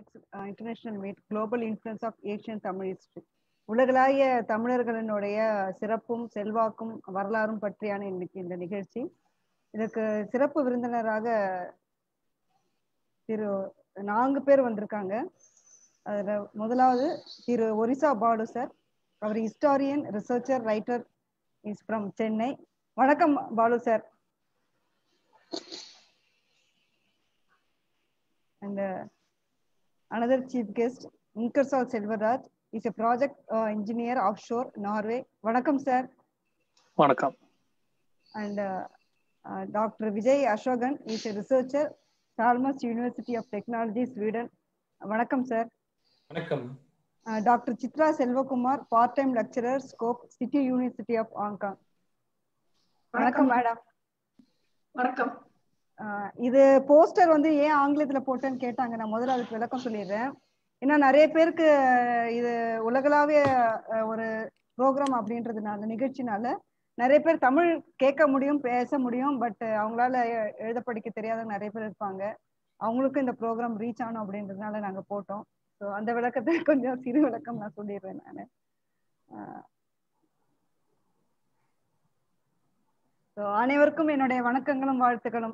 Six international meet global influence of Asian Tamil history உலகளாவிய தமிழர்களினுடைய சிறப்பும் செல்வாக்கும் வரலாறும் பற்றியான இன்னைக்கு இந்த நிகழ்ச்சி இதற்கு சிறப்பு விருந்தினராக திரு நான்கு பேர் வந்திருக்காங்க அதுல முதலாவது திரு ஒரிசா பாலு சார் அவர் historian researcher writer is from Chennai வணக்கம் Balu sir and uh, another chief guest Inkersal Selvaraj is a project uh, engineer offshore Norway வணக்கம் சார் வணக்கம் and uh, uh, Dr. Vijay Ashogan is a researcher Chalmers University of Technology Sweden வணக்கம் sir வணக்கம் doctor Chitra Selvakumar part time lecturer scope city university of Hong Kong வணக்கம் madam வணக்கம் ஆஹ் இது poster வந்து ஏன் ஆங்கிலத்துல போட்டேன்னு கேட்டாங்க நான் முதல்ல அதுக்கு விளக்கம் சொல்லிடுறேன் ஏன்னா நிறைய பேருக்கு இது உலகளாவிய அஹ், ஒரு ப்ரோக்ராம் அப்படின்றதுனால நிகழ்ச்சினால நிறைய பேர் தமிழ் கேட்க முடியும் பேச முடியும் பட் அவங்களால எ- எழுத படிக்க தெரியாத நிறைய பேர் இருப்பாங்க அவங்களுக்கும் இந்த ப்ரோக்ராம் ரீச் ஆகணும் அப்படின்றதுனால நாங்க போட்டோம் ஸோ அந்த விளக்கத்தை கொஞ்சம் சிறு விளக்கம் நான் சொல்லிடுறேன் நான் ஸோ அனைவருக்கும் என்னுடைய வணக்கங்களும் வாழ்த்துக்களும்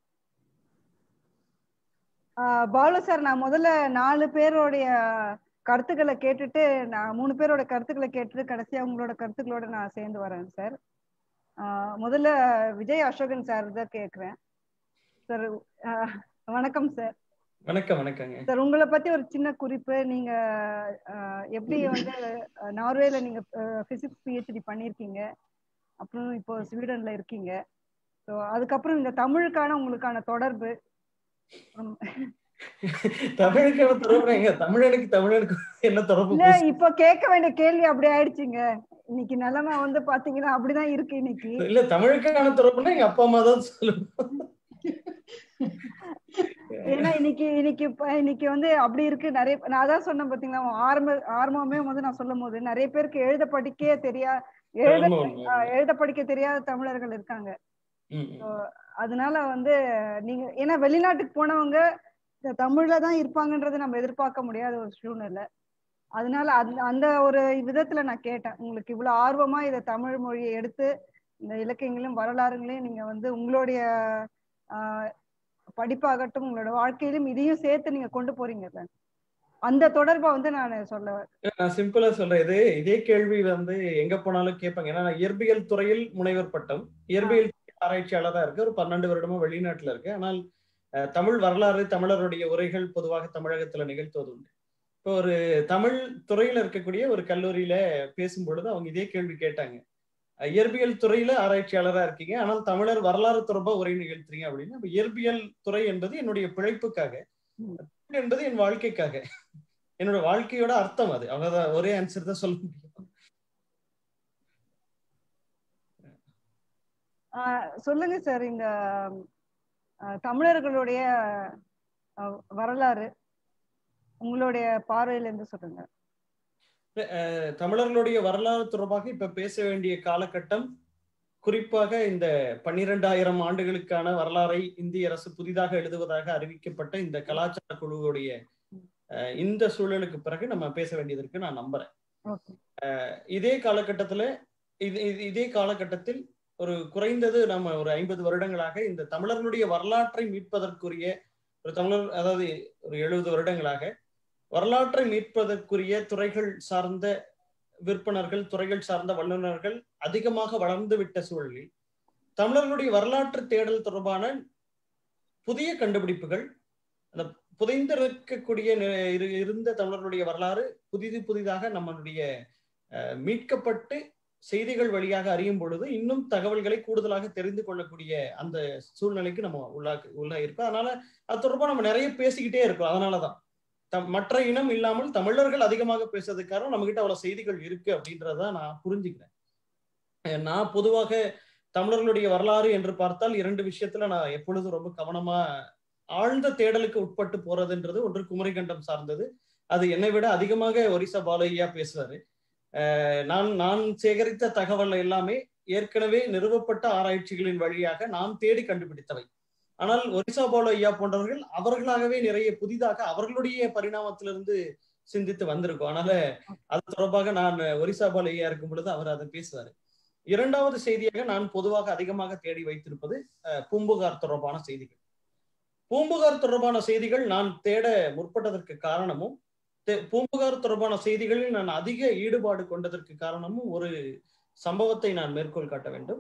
ஆஹ் பாலு சார் நான் முதல்ல நாலு பேருடைய கருத்துக்களை கேட்டுட்டு நான் மூணு பேரோட கருத்துக்களை கேட்டுட்டு கடைசியா உங்களோட கருத்துக்களோட நான் சேர்ந்து வரேன் சார் ஆஹ் முதல்ல விஜய் அசோகன் சார் தான் கேட்குறேன் சார் வணக்கம் சார் வணக்கம் வணக்கங்க சார் உங்களை பத்தி ஒரு சின்ன குறிப்பு நீங்க ஆஹ் எப்படி வந்து அஹ், நார்வேல நீங்க பிசிக்ஸ் பிஹெச்டி பண்ணியிருக்கீங்க அப்புறம் இப்போ ஸ்வீடன்ல இருக்கீங்க ஸோ அதுக்கப்புறம் இந்த தமிழுக்கான உங்களுக்கான தொடர்பு அப்புறம் தமிழுக்கு தொடர்புங்க தமிழனுக்கு தமிழனுக்கு என்ன தொடர்பு இல்ல இப்ப கேட்க வேண்டிய கேள்வி அப்படி ஆயிடுச்சுங்க இன்னைக்கு நிலைமை வந்து பாத்தீங்கன்னா அப்படிதான் இருக்கு இன்னைக்கு இல்ல தமிழுக்கான தொடர்புனா எங்க அப்பா அம்மா தான் சொல்லணும் ஏன்னா இன்னைக்கு இன்னைக்கு இப்ப இன்னைக்கு வந்து அப்படி இருக்கு நிறைய நான் அதான் சொன்னேன் பாத்தீங்களா ஆரம்ப ஆரம்பமே வந்து நான் சொல்லும் போது நிறைய பேருக்கு எழுத படிக்க தெரியா எழுத உண்மை, உண்மை. ஆஹ் எழுத படிக்க தெரியாத தமிழர்கள் இருக்காங்க ம், ம். அதனால வந்து நீங்க ஏன்னா வெளிநாட்டுக்கு போனவங்க இந்த தமிழ்ல தான் இருப்பாங்கன்றதை நம்ம எதிர்பார்க்க முடியாத ஒரு சூழ்நிலை அதனால அந்த அந்த ஒரு விதத்துல நான் கேட்டேன் உங்களுக்கு இவ்வளவு ஆர்வமா இதை தமிழ் மொழியை எடுத்து இந்த இலக்கியங்களையும் வரலாறுகளையும் நீங்க வந்து உங்களுடைய ஆஹ், படிப்பாகட்டும் உங்களோட வாழ்க்கையிலும் இதையும் சேர்த்து நீங்க கொண்டு போறீங்கல்ல அந்த தொடர்பை வந்து நான் சொல்ல நான் சிம்பிளா சொல்றேன் இது இதே கேள்வி வந்து எங்க போனாலும் கேட்பாங்க ஏன்னா நான் இயற்பியல் துறையில் முனைவர் பட்டம் இயற்பியல் ஆராய்ச்சியாளரா இருக்கு ஒரு பன்னெண்டு வருடமா வெளிநாட்டுல இருக்கு ஆனால் அஹ், தமிழ் வரலாறு தமிழருடைய உரைகள் பொதுவாக தமிழகத்துல நிகழ்த்துவது உண்டு இப்போ ஒரு தமிழ் துறையில இருக்கக்கூடிய ஒரு கல்லூரியில பேசும் பொழுது அவங்க இதே கேள்வி கேட்டாங்க அஹ், இயற்பியல் துறையில ஆராய்ச்சியாளரா இருக்கீங்க ஆனால் தமிழர் வரலாறு தொடர்பா உரை நிகழ்த்துறீங்க அப்படின்னா அப்ப இயற்பியல் துறை என்பது என்னுடைய பிழைப்புக்காக ம். தமிழ் என்பது என் வாழ்க்கைக்காக என்னோட வாழ்க்கையோட அர்த்தம் அது அவ்வளவுதான் ஒரே ஆன்சர் தான் சொல்ல முடியும் ஆஹ் சொல்லுங்க சார் இந்த ஆஹ், தமிழர்களுடைய ஆஹ், வரலாறு உங்களுடைய பார்வையில இருந்து சொல்லுங்க அஹ் தமிழர்களுடைய வரலாறு தொடர்பாக இப்ப பேச வேண்டிய காலகட்டம் குறிப்பாக இந்த பன்னிரெண்டாயிரம் ஆண்டுகளுக்கான வரலாறை இந்திய அரசு புதிதாக எழுதுவதாக அறிவிக்கப்பட்ட இந்த கலாச்சார குழுவுடைய அஹ், இந்த சூழலுக்கு பிறகு நம்ம பேச வேண்டியது இருக்கு நான் நம்புறேன் ஓகே இதே காலகட்டத்துல இது இது- இதே காலகட்டத்தில் ஒரு குறைந்தது நம்ம ஒரு ஐம்பது வருடங்களாக இந்த தமிழர்களுடைய வரலாற்றை மீட்பதற்குரிய ஒரு தமிழர் அதாவது ஒரு எழுபது வருடங்களாக வரலாற்றை மீட்பதற்குரிய துறைகள் சார்ந்த விற்பனர்கள் துறைகள் சார்ந்த வல்லுநர்கள் அதிகமாக வளர்ந்து விட்ட சூழலில் தமிழர்களுடைய வரலாற்று தேடல் தொடர்பான புதிய கண்டுபிடிப்புகள் அந்த புதைந்திருக்கக்கூடிய நி- இரு- இருந்த தமிழர்களுடைய வரலாறு புதிது புதிதாக நம்மளுடைய அஹ், மீட்கப்பட்டு செய்திகள் வழியாக அறியும் பொழுது இன்னும் தகவல்களை கூடுதலாக தெரிந்து கொள்ளக்கூடிய அந்த சூழ்நிலைக்கு நம்ம உள்ளாக்கு உள்ளா இருக்கோம் அதனால அது தொடர்பாக நம்ம நிறைய பேசிக்கிட்டே இருக்கோம் அதனாலதான் தம் மற்ற இனம் இல்லாமல் தமிழர்கள் அதிகமாக பேசுறதுக்கு காரணம் நம்ம கிட்ட அவ்வளவு செய்திகள் இருக்கு அப்படின்றத நான் புரிஞ்சுக்கிறேன் அஹ் நான் பொதுவாக தமிழர்களுடைய வரலாறு என்று பார்த்தால் இரண்டு விஷயத்துல நான் எப்பொழுதும் ரொம்ப கவனமா ஆழ்ந்த தேடலுக்கு உட்பட்டு போறதுன்றது ஒன்று குமரிகண்டம் சார்ந்தது அது என்னை விட அதிகமாக ஒரிசா பாலையா பேசுறாரு அஹ் நான் நான் சேகரித்த தகவல் எல்லாமே ஏற்கனவே நிறுவப்பட்ட ஆராய்ச்சிகளின் வழியாக நாம் தேடி கண்டுபிடித்தவை ஆனால் ஒரிசா பாலு ஐயா போன்றவர்கள் அவர்களாகவே நிறைய புதிதாக அவர்களுடைய பரிணாமத்திலிருந்து சிந்தித்து வந்திருக்கும் அதனால அது தொடர்பாக நான் ஒரிசா பாலு ஐயா இருக்கும் பொழுது அவர் அதை பேசுவாரு இரண்டாவது செய்தியாக நான் பொதுவாக அதிகமாக தேடி வைத்திருப்பது பூம்புகார் தொடர்பான செய்திகள் பூம்புகார் தொடர்பான செய்திகள் நான் தேட முற்பட்டதற்கு காரணமும் பூம்புகார் தொடர்பான செய்திகளில் நான் அதிக ஈடுபாடு கொண்டதற்கு காரணமும் ஒரு சம்பவத்தை நான் மேற்கோள் காட்ட வேண்டும்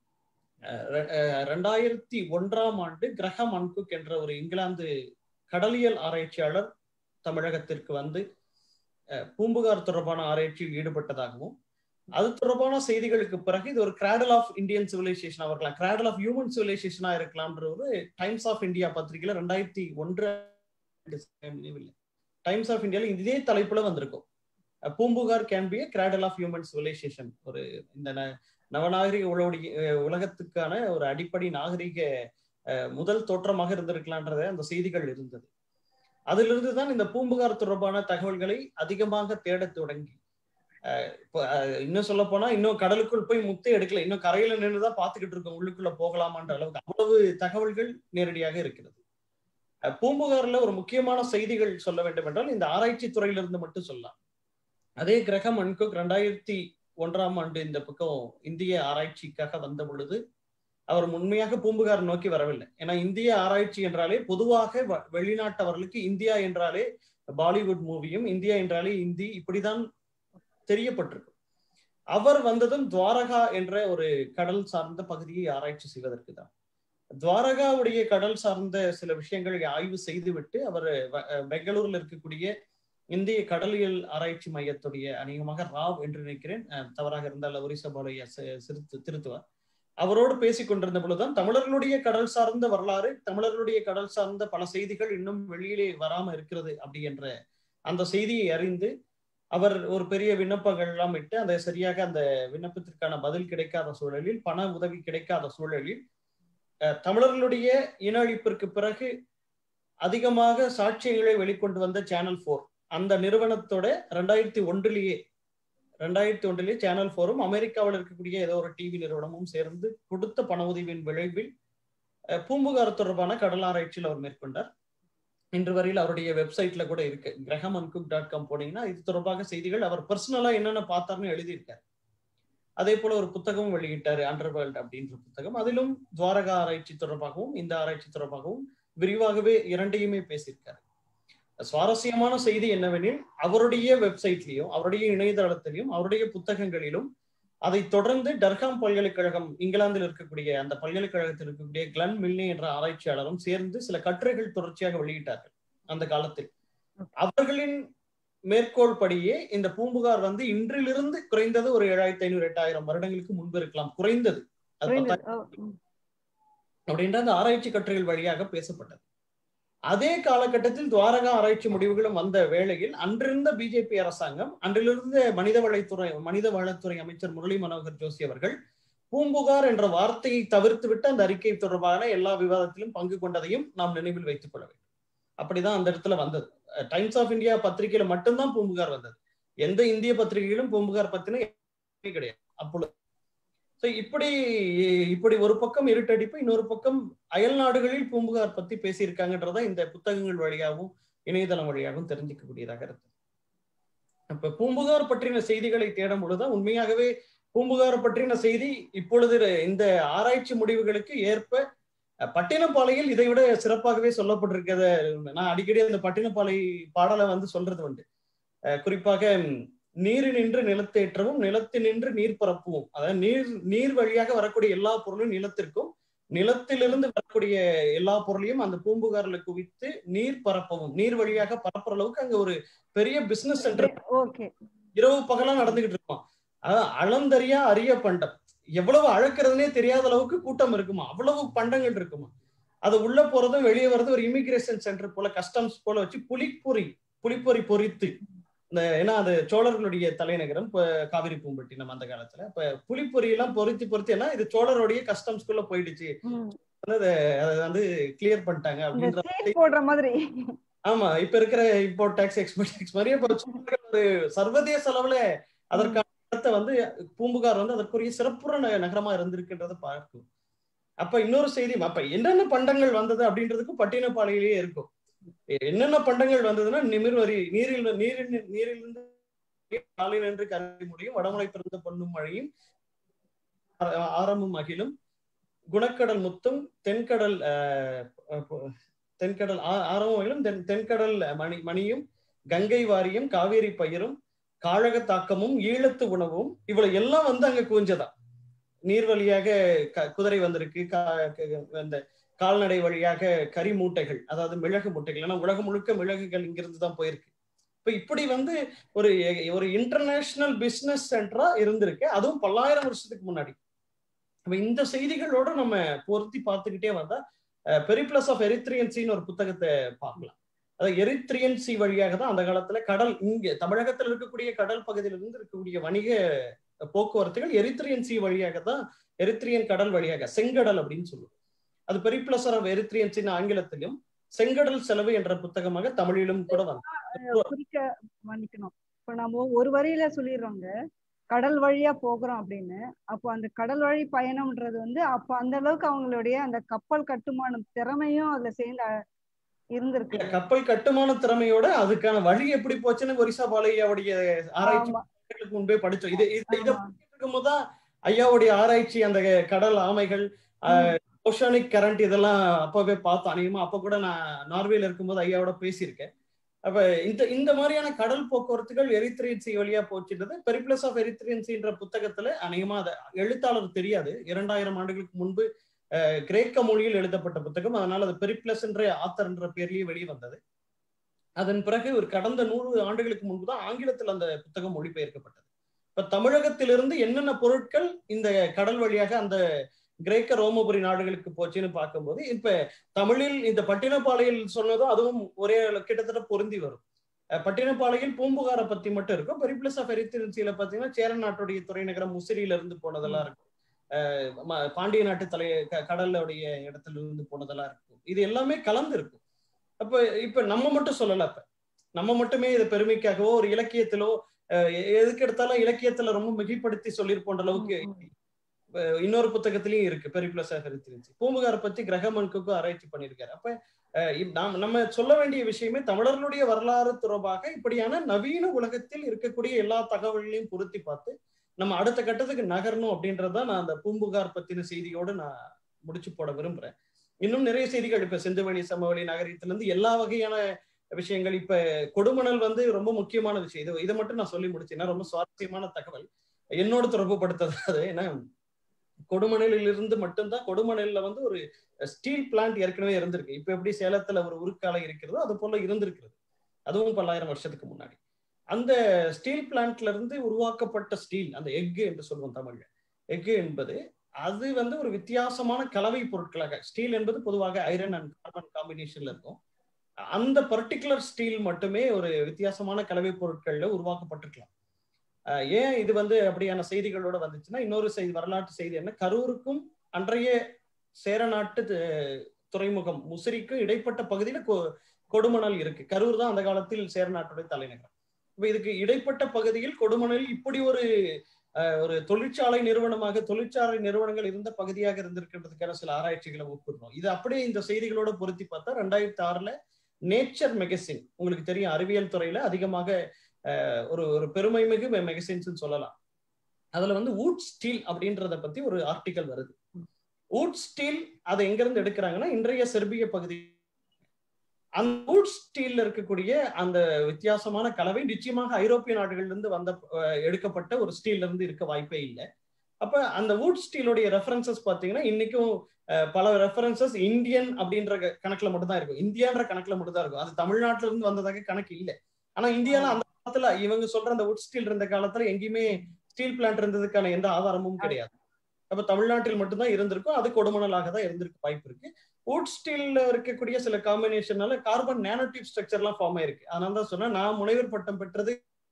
ரெண்டாயிரத்தி ஒன்றாம் ஆண்டு கிரஹம் அன்குக் என்ற ஒரு இங்கிலாந்து கடலியல் ஆராய்ச்சியாளர் தமிழகத்திற்கு வந்து பூம்புகார் தொடர்பான ஆராய்ச்சியில் ஈடுபட்டதாகவும் அது தொடர்பான செய்திகளுக்கு பிறகு இது ஒரு கிராடல் ஆஃப் இந்தியன் சிவிலைசேஷனா இருக்கலாம் கிராடல் ஆஃப் ஹியூமன் சிவிலைசேஷனா இருக்கலாம்ன்ற ஒரு டைம்ஸ் ஆஃப் இந்தியா பத்திரிகையில ரெண்டாயிரத்தி ஒன்று நினைவில்லை டைம்ஸ் ஆஃப் இந்தியால இதே தலைப்புல வந்திருக்கும் Poompuhar can be cradle of human civilization ஒரு இந்த நவநாகரிக உலக உலகத்துக்கான ஒரு அடிப்படை நாகரிக முதல் தோற்றமாக இருந்திருக்கலான்றத அந்த செய்திகள் இருந்தது அதிலிருந்து தான் இந்த பூம்புகார் தொடர்பான தகவல்களை அதிகமாக தேட தொடங்கி இன்னும் சொல்ல போனா இன்னும் கடலுக்குள் போய் முத்தை எடுக்கல இன்னும் கரையில நின்றுதான் பாத்துக்கிட்டு இருக்கோம் உள்ளுக்குள்ள போகலாமான்ற அளவுக்கு அவ்வளவு தகவல்கள் நேரடியாக இருக்கிறது பூம்புகார்ல ஒரு முக்கியமான செய்திகள் சொல்ல வேண்டும் என்றால் இந்த ஆராய்ச்சி துறையிலிருந்து மட்டும் சொல்லலாம் அதே கிரகம் அன்குக் ரெண்டாயிரத்தி ஒன்றாம் ஆண்டு இந்த பக்கம் இந்திய ஆராய்ச்சிக்காக வந்த பொழுது அவர் உண்மையாக பூம்புகார் நோக்கி வரவில்லை ஏன்னா இந்திய ஆராய்ச்சி என்றாலே பொதுவாக வெளிநாட்டவர்களுக்கு இந்தியா என்றாலே பாலிவுட் மூவியும் இந்தியா என்றாலே இந்தி இப்படிதான் தெரியப்பட்டிருக்கு அவர் வந்ததும் துவாரகா என்ற ஒரு கடல் சார்ந்த பகுதியை ஆராய்ச்சி செய்வதற்கு தான் துவாரகாவுடைய கடல் சார்ந்த சில விஷயங்களை ஆய்வு செய்துவிட்டு அவர் பெங்களூர்ல இருக்கக்கூடிய இந்திய கடலியல் ஆராய்ச்சி மையத்துடைய அநேகமாக ராவ் என்று நினைக்கிறேன் தவறாக இருந்தால் ஒரிசா பாலையா சிறுத்து திருத்துவார் அவரோடு பேசிக் கொண்டிருந்த பொழுதுதான் தமிழர்களுடைய கடல் சார்ந்த வரலாறு தமிழர்களுடைய கடல் சார்ந்த பல செய்திகள் இன்னும் வெளியிலே வராம இருக்கிறது அப்படி என்ற அந்த செய்தியை அறிந்து அவர் ஒரு பெரிய விண்ணப்பங்கள் எல்லாம் இட்டு அந்த சரியாக அந்த விண்ணப்பத்திற்கான பதில் கிடைக்காத சூழலில் பண உதவி கிடைக்காத சூழலில் தமிழர்களுடைய இன அழிப்பிற்கு பிறகு அதிகமாக சாட்சியங்களை வெளிக்கொண்டு வந்த சேனல் போர் அந்த நிறுவனத்தோட ரெண்டாயிரத்தி ஒன்றிலேயே ரெண்டாயிரத்தி ஒன்றிலேயே சேனல் போரும் அமெரிக்காவில் இருக்கக்கூடிய ஏதோ ஒரு டிவி நிறுவனமும் சேர்ந்து கொடுத்த பண உதவியின் விளைவில் பூம்புகார் தொடர்பான கடல் ஆராய்ச்சியில் அவர் மேற்கொண்டார் இன்று வரையில் அவருடைய வெப்சைட்ல கூட இருக்கு கிரகம் அன்குக் டாட் காம் போனீங்கன்னா இது தொடர்பாக செய்திகள் அவர் பர்சனலா என்னென்ன பார்த்தார்னு எழுதியிருக்காரு அதே போல ஒரு புத்தகமும் வெளியிட்டாரு அண்டர்வேல்ட் அப்படின்ற புத்தகம் அதிலும் துவாரகா ஆராய்ச்சி தொடர்பாகவும் இந்த ஆராய்ச்சி தொடர்பாகவும் விரிவாகவே இரண்டையுமே பேசியிருக்காரு சுவாரஸ்யமான செய்தி என்னவெனில் அவருடைய வெப்சைட்லயும் அவருடைய இணையதளத்திலையும் அவருடைய புத்தகங்களிலும் அதை தொடர்ந்து டர்ஹாம் பல்கலைக்கழகம் இங்கிலாந்தில் இருக்கக்கூடிய அந்த பல்கலைக்கழகத்தில் இருக்கக்கூடிய கிளன் மில்னே என்ற ஆராய்ச்சியாளரும் சேர்ந்து சில கட்டுரைகள் தொடர்ச்சியாக வெளியிட்டார்கள் அந்த காலத்தில் அவர்களின் மேற்கோள் படியே இந்த பூம்புகார் வந்து இன்றிலிருந்து குறைந்தது ஒரு ஏழாயிரத்தி ஐநூறு எட்டாயிரம் வருடங்களுக்கு முன்பு இருக்கலாம் குறைந்தது அப்படின்ற அந்த ஆராய்ச்சி கட்டுரைகள் வழியாக பேசப்பட்டது அதே காலகட்டத்தில் துவாரகா ஆராய்ச்சி முடிவுகளும் வந்த வேளையில் அன்றிருந்த பிஜேபி அரசாங்கம் அன்றிலிருந்த மனித வளத்துறை மனித வளத்துறை அமைச்சர் முரளி மனோகர் ஜோஷி அவர்கள் பூம்புகார் என்ற வார்த்தையை தவிர்த்து விட்டு அந்த அறிக்கை தொடர்பான எல்லா விவாதத்திலும் பங்கு கொண்டதையும் நாம் நினைவில் வைத்துக் கொள்ள வேண்டும் அப்படிதான் அந்த இடத்துல வந்தது டைம்ஸ் ஆஃப் இந்தியா பத்திரிகையில மட்டும்தான் பூம்புகார் வந்தது எந்த இந்திய பத்திரிகையிலும் பூம்புகார் பத்தின கிடையாது அப்பொழுது இப்படி இப்படி ஒரு பக்கம் இருட்டடிப்பு இன்னொரு பக்கம் அயல் நாடுகளில் பூம்புகார் பத்தி பேசியிருக்காங்கன்றத இந்த புத்தகங்கள் வழியாகவும் இணையதளம் வழியாகவும் தெரிஞ்சுக்கக்கூடியதாக இருக்கு இப்ப பூம்புகார் பற்றின செய்திகளை தேடும் பொழுதுதான் உண்மையாகவே பூம்புகார் பற்றின செய்தி இப்பொழுது இந்த ஆராய்ச்சி முடிவுகளுக்கு ஏற்ப பட்டினப்பாளையில் இதை விட சிறப்பாகவே சொல்லப்பட்டிருக்கிறத நான் அடிக்கடி அந்த பட்டினப்பாலை பாடலை வந்து சொல்றது உண்டு குறிப்பாக நீரினின்று நிலத்தேற்றவும் நிலத்தினின்று நீர் பரப்புவோம் அதாவது நீர் நீர் வழியாக வரக்கூடிய எல்லா பொருளும் நிலத்திற்கும் நிலத்திலிருந்து வரக்கூடிய எல்லா பொருளையும் அந்த பூம்புகார்ல குவித்து நீர் பரப்பவும் நீர் வழியாக பரப்புற அளவுக்கு அங்க ஒரு பெரிய பிசினஸ் சென்டர் இரவு பகலா நடந்துகிட்டு இருக்கோம் அதாவது அளந்தறியா அரிய பண்டம் எவ்வளவு அழக்கிறதுனே தெரியாத அளவுக்கு கூட்டம் இருக்குமா அவ்வளவு பண்டங்கள் இருக்குமா அது உள்ள போறதும் வெளியே வர்றதும் ஒரு இமிகிரேஷன் சென்டர் போல கஸ்டம்ஸ் போல வச்சு புலிப்பொறி புலிப்பொறி பொறித்து இந்த ஏன்னா அது சோழர்களுடைய தலைநகரம் காவிரி பூம்பட்டினம் அந்த காலத்துல இப்ப புலிப்பொறி எல்லாம் பொருத்தி பொருத்தி ஏன்னா இது சோழருடைய கஸ்டம்ஸ்குள்ள போயிடுச்சு அதை வந்து கிளியர் பண்ணிட்டாங்க அப்படின்ற போடுற மாதிரி ஆமா இப்ப இருக்கிற இம்போர்ட் டாக்ஸ் எக்ஸ்போர்ட் டாக்ஸ் மாதிரியே ஒரு சர்வதேச அளவுல அதற்கான இடத்தை வந்து பூம்புகார் வந்து அதற்குரிய சிறப்புற நகரமா இருந்திருக்குன்றத பார்க்கும் அப்ப இன்னொரு செய்தி அப்ப என்னென்ன பண்டங்கள் வந்தது அப்படின்றதுக்கு பட்டினப்பாளையிலேயே இருக்கும் என்னென்ன பண்டங்கள் வந்ததுன்னா நிமிர்வரி நீரில் நீரில் நீரிலிருந்து காலையில் என்று கருதி முடியும் வடமலை பிறந்த பொண்ணும் மழையும் ஆரம்பம் அகிலும் குணக்கடல் முத்தும் தென்கடல் தென்கடல் ஆரம்பம் அகிலும் தென் தென்கடல் மணி மணியும் கங்கை வாரியம் காவேரி பயிரும் காழக தாக்கமும் ஈழத்து உணவும் இவ்வளவு எல்லாம் வந்து அங்க குவிஞ்சதா நீர் வழியாக குதிரை வந்திருக்கு அந்த கால்நடை வழியாக கறி மூட்டைகள் அதாவது மிளகு மூட்டைகள் ஏன்னா உலகம் முழுக்க மிளகுகள் இங்கிருந்து தான் போயிருக்கு இப்ப இப்படி வந்து ஒரு ஒரு இன்டர்நேஷனல் பிசினஸ் சென்டரா இருந்திருக்கு அதுவும் பல்லாயிரம் வருஷத்துக்கு முன்னாடி இப்ப இந்த செய்திகளோட நம்ம பொருத்தி பார்த்துக்கிட்டே வந்தா பெரிப்ளஸ் ஆஃப் எரித்ரியன்சின்னு ஒரு புத்தகத்தை பார்க்கலாம் அதாவது எரித்ரியன்சி வழியாக தான் அந்த காலத்துல கடல் இங்க தமிழகத்தில் இருக்கக்கூடிய கடல் பகுதியிலிருந்து இருக்கக்கூடிய வணிக போக்குவரத்துகள் எரித்ரியன்சி வழியாக தான் எரித்ரியன் கடல் வழியாக செங்கடல் அப்படின்னு சொல்லுவோம் அது பெரிப்ளசர் ஆஃப் எரித்ரியன்சின் ஆங்கிலத்திலும் செங்கடல் செலவு என்ற புத்தகமாக தமிழிலும் கூட குறிக்க மன்னிக்கணும் இப்ப நம்ம ஒரு வரியில சொல்லிடுறோங்க கடல் வழியா போகிறோம் அப்படின்னு அப்போ அந்த கடல் வழி பயணம்ன்றது வந்து அப்ப அந்த அளவுக்கு அவங்களுடைய அந்த கப்பல் கட்டுமான திறமையும் அதுல சேர்ந்து இருந்திருக்கு கப்பல் கட்டுமான திறமையோட அதுக்கான வழி எப்படி போச்சுன்னு ஒரிசா பாலையாவுடைய ஆராய்ச்சி முன்பே படிச்சோம் இது இதை இருக்கும்போது தான் ஐயாவுடைய ஆராய்ச்சி அந்த கடல் ஆமைகள் ஓஷானிக் கரண்ட் இதெல்லாம் அப்பவே பார்த்தோம் அநேகமா அப்ப கூட நான் நார்வேல இருக்கும்போது ஐயாவோட பேசியிருக்கேன் அப்ப இந்த இந்த மாதிரியான கடல் போக்குவரத்துகள் எரித்ரியன்சி வழியா போச்சுன்றது பெரிப்ளஸ் ஆஃப் எரித்ரியன்சின்ற புத்தகத்துல அநேகமா அதை எழுத்தாளர் தெரியாது இரண்டாயிரம் ஆண்டுகளுக்கு முன்பு கிரேக்க மொழியில் எழுதப்பட்ட புத்தகம் அதனால அது பெரிப்ளஸ் என்ற ஆத்தர் என்ற பேர்லயே வெளியே வந்தது அதன் பிறகு ஒரு கடந்த நூறு ஆண்டுகளுக்கு முன்பு தான் ஆங்கிலத்தில் அந்த புத்தகம் மொழிபெயர்க்கப்பட்டது இப்ப தமிழகத்திலிருந்து என்னென்ன பொருட்கள் இந்த கடல் வழியாக அந்த கிரேக்க ரோமபுரி நாடுகளுக்கு போச்சுன்னு பார்க்கும்போது இப்ப தமிழில் இந்த பட்டினப்பாளையில் சொன்னதும் அதுவும் ஒரே கிட்டத்தட்ட பொருந்தி வரும் பட்டினப்பாளையில் பூம்புகாரை பத்தி மட்டும் இருக்கும் பெரிப்ளஸ் ஆஃப் எரித்திரன்சியில பாத்தீங்கன்னா சேர நாட்டுடைய துறைநகரம் முசிறியில இருந்து போனதெல்லாம் இருக்கும் பாண்டிய நாட்டு தலை கடலுடைய இடத்துல இருந்து போனதெல்லாம் இருக்கும் இது எல்லாமே கலந்து இருக்கும் அப்ப இப்ப நம்ம மட்டும் சொல்லல அப்ப நம்ம மட்டுமே இதை பெருமைக்காகவோ ஒரு இலக்கியத்திலோ எதுக்கு எடுத்தாலும் இலக்கியத்துல ரொம்ப மிகைப்படுத்தி சொல்லியிருப்போன்ற அளவுக்கு இன்னொரு புத்தகத்திலயும் இருக்கு பெரிப்ளஸ் ஹரித்திருந்துச்சு பூம்புகாரை பத்தி கிரகமனுக்கும் ஆராய்ச்சி பண்ணியிருக்காரு அப்ப நாம் நம்ம சொல்ல வேண்டிய விஷயமே தமிழர்களுடைய வரலாறு தொடர்பாக இப்படியான நவீன உலகத்தில் இருக்கக்கூடிய எல்லா தகவல்களையும் பொருத்தி பார்த்து நம்ம அடுத்த கட்டத்துக்கு நகரணும் அப்படின்றத நான் அந்த பூம்புகார் பத்தின செய்தியோடு நான் முடிச்சு போட விரும்புறேன் இன்னும் நிறைய செய்திகள் இப்ப செந்துவெளி சமவெளி நகரத்துல இருந்து எல்லா வகையான விஷயங்கள் இப்ப கொடுமணல் வந்து ரொம்ப முக்கியமான விஷயம் இது இதை மட்டும் நான் சொல்லி முடிச்சேன்னா ரொம்ப சுவாரஸ்யமான தகவல் என்னோட தொடர்பு படுத்தது ஏன்னா கொடுமணலில் இருந்து மட்டும்தான் கொடுமணல்ல வந்து ஒரு ஸ்டீல் பிளான்ட் ஏற்கனவே இருந்திருக்கு இப்ப எப்படி சேலத்துல ஒரு உருக்காலை இருக்கிறதோ அது போல இருந்திருக்கிறது அதுவும் பல்லாயிரம் வருஷத்துக்கு முன்னாடி அந்த ஸ்டீல் பிளான்ட்ல இருந்து உருவாக்கப்பட்ட ஸ்டீல் அந்த எஃகு என்று சொல்லுவோம் தமிழ்ல எஃகு என்பது அது வந்து ஒரு வித்தியாசமான கலவை பொருட்களாக ஸ்டீல் என்பது பொதுவாக ஐரன் அண்ட் கார்பன் காம்பினேஷன்ல இருக்கும் அந்த பர்டிகுலர் ஸ்டீல் மட்டுமே ஒரு வித்தியாசமான கலவை பொருட்கள்ல உருவாக்கப்பட்டிருக்கலாம் ஏன் இது வந்து அப்படியான செய்திகளோட வந்துச்சுன்னா இன்னொரு செய்தி வரலாற்று செய்தி என்ன கரூருக்கும் அன்றைய சேர நாட்டு துறைமுகம் முசிறிக்கும் இடைப்பட்ட பகுதியில கொடுமணல் இருக்கு கரூர் தான் அந்த காலத்தில் சேர நாட்டுடைய தலைநகரம் இப்ப இதுக்கு இடைப்பட்ட பகுதியில் கொடுமணல் இப்படி ஒரு ஒரு தொழிற்சாலை நிறுவனமாக தொழிற்சாலை நிறுவனங்கள் இருந்த பகுதியாக இருந்திருக்கிறதுக்கான சில ஆராய்ச்சிகளை ஒப்புறோம் இது அப்படியே இந்த செய்திகளோட பொருத்தி பார்த்தா ரெண்டாயிரத்தி ஆறுல நேச்சர் மெகசின் உங்களுக்கு தெரியும் அறிவியல் துறையில அதிகமாக ஒரு ஒரு பெருமை மிகு மெகசின்ஸ் சொல்லலாம் அதுல வந்து வூட் ஸ்டீல் அப்படின்றத பத்தி ஒரு ஆர்டிக்கல் வருது வூட் ஸ்டீல் அதை எங்க இருந்து எடுக்கிறாங்கன்னா இன்றைய செர்பிய பகுதி அந்த வூட் ஸ்டீல்ல இருக்கக்கூடிய அந்த வித்தியாசமான கலவை நிச்சயமாக ஐரோப்பிய நாடுகள்ல இருந்து வந்த எடுக்கப்பட்ட ஒரு ஸ்டீல்ல இருந்து இருக்க வாய்ப்பே இல்லை அப்ப அந்த வூட் ஸ்டீலோடைய ரெஃபரன்சஸ் பாத்தீங்கன்னா இன்னைக்கும் பல ரெஃபரன்சஸ் இந்தியன் அப்படின்ற கணக்குல மட்டும் தான் இருக்கும் இந்தியான்ற கணக்குல மட்டும் தான் இருக்கும் அது தமிழ்நாட்டுல இருந்து வந்ததாக கணக்கு இல்லை ஆனா இந்தியால அந்த காலத்துல இவங்க சொல்ற அந்த வுட் ஸ்டீல் இருந்த காலத்துல எங்கேயுமே ஸ்டீல் பிளான்ட் இருந்ததுக்கான எந்த ஆதாரமும் கிடையாது அப்ப தமிழ்நாட்டில் மட்டும்தான் இருந்திருக்கும் அது கொடுமணலாக தான் இருந்திருக்கு வாய்ப்பு இருக்கு வுட் ஸ்டீல்ல இருக்கக்கூடிய சில காம்பினேஷனால கார்பன் நேனோடியூப் ஸ்ட்ரக்சர் எல்லாம் ஃபார்ம் ஆயிருக்கு அதனால தான் சொன்னேன் நான் முனைவர் பட்டம் பெற்றது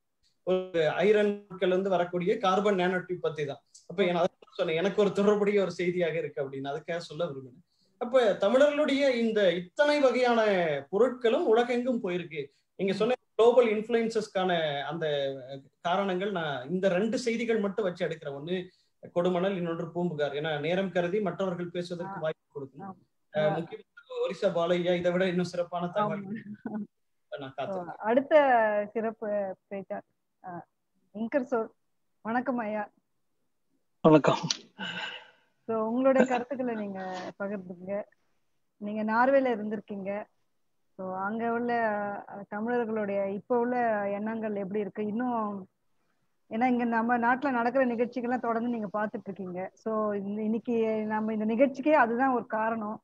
ஒரு ஐரன் இருந்து வரக்கூடிய கார்பன் நேனோடியூப் பத்தி தான் அப்ப அதான் சொன்னேன் எனக்கு ஒரு தொடர்புடைய ஒரு செய்தியாக இருக்கு அப்படின்னு அதுக்காக சொல்ல விரும்பினேன் அப்ப தமிழர்களுடைய இந்த இத்தனை வகையான பொருட்களும் உலகெங்கும் போயிருக்கு நீங்க சொன்ன குளோபல் இன்ஃபுளுசஸ்க்கான அந்த காரணங்கள் நான் இந்த ரெண்டு செய்திகள் மட்டும் வச்சு எடுக்கிறேன் ஒண்ணு கொடுமணல் இன்னொன்று பூம்புகார் ஏன்னா நேரம் கருதி மற்றவர்கள் பேசுவதற்கு வாய்ப்பு கொடுக்கணும் ஆமா. அஹ் முக்கியமாக ஒரிசா பாலையா இதை விட இன்னும் சிறப்பான தகவல் ஆமா. நான் காத்திருக்கேன் அடுத்த சிறப்பு பேச்சார் அஹ், இங்கர் சோர் வணக்கம் ஐயா வணக்கம் ஸோ உங்களுடைய கருத்துக்களை நீங்க பகிர்ந்துங்க நீங்க நார்வேல இருந்திருக்கீங்க ஸோ அங்க உள்ள அஹ், தமிழர்களுடைய இப்போ உள்ள எண்ணங்கள் எப்படி இருக்கு இன்னும் ஏன்னா இங்க நம்ம நாட்டுல நடக்கிற நிகழ்ச்சிகள்லாம் தொடர்ந்து நீங்க பார்த்துட்டு இருக்கீங்க ஸோ இன்னைக்கு நம்ம இந்த நிகழ்ச்சிக்கே அதுதான் ஒரு காரணம்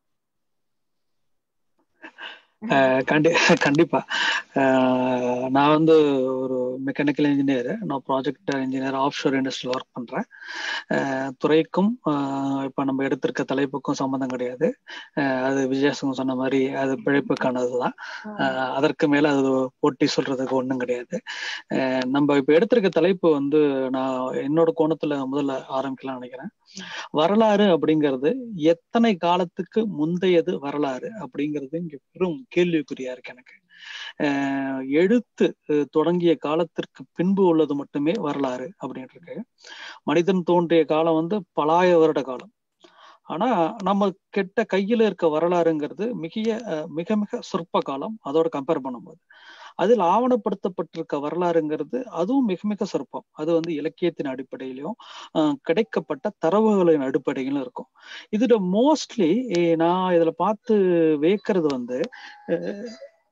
அஹ் கண்டி கண்டிப்பா அஹ் நான் வந்து ஒரு மெக்கானிக்கல் இன்ஜினியர் நான் ப்ராஜெக்ட் இன்ஜினியர் ஆஃப் ஷோர் இண்டஸ்ட்ரியில் ஒர்க் பண்றேன் அஹ் துறைக்கும் அஹ் இப்ப நம்ம எடுத்திருக்க தலைப்புக்கும் சம்மந்தம் கிடையாது அஹ் அது விஜயாசம் சொன்ன மாதிரி அது பிழைப்புக்கானதுதான் அஹ் அதற்கு மேல அது போட்டி சொல்றதுக்கு ஒண்ணும் கிடையாது அஹ் நம்ம இப்ப எடுத்திருக்க தலைப்பு வந்து நான் என்னோட கோணத்துல முதல்ல ஆரம்பிக்கலாம் நினைக்கிறேன் வரலாறு அப்படிங்கிறது எத்தனை காலத்துக்கு முந்தையது வரலாறு அப்படிங்கிறது இங்க பெரும் கேள்விக்குறியா இருக்கு எனக்கு அஹ் எழுத்து அஹ் தொடங்கிய காலத்திற்கு பின்பு உள்ளது மட்டுமே வரலாறு அப்படின்னு இருக்கு மனிதன் தோன்றிய காலம் வந்து பலாய வருட காலம் ஆனா நம்ம கெட்ட கையில இருக்க வரலாறுங்கிறது மிக அஹ் மிக மிக சொற்ப காலம் அதோட கம்பேர் பண்ணும்போது அதில் ஆவணப்படுத்தப்பட்டிருக்க வரலாறுங்கிறது அதுவும் மிக மிக சொற்பம் அது வந்து இலக்கியத்தின் அடிப்படையிலும் அஹ் கிடைக்கப்பட்ட தரவுகளின் அடிப்படையிலும் இருக்கும் இதுல மோஸ்ட்லி நான் இதுல பார்த்து வேக்கிறது வந்து அஹ்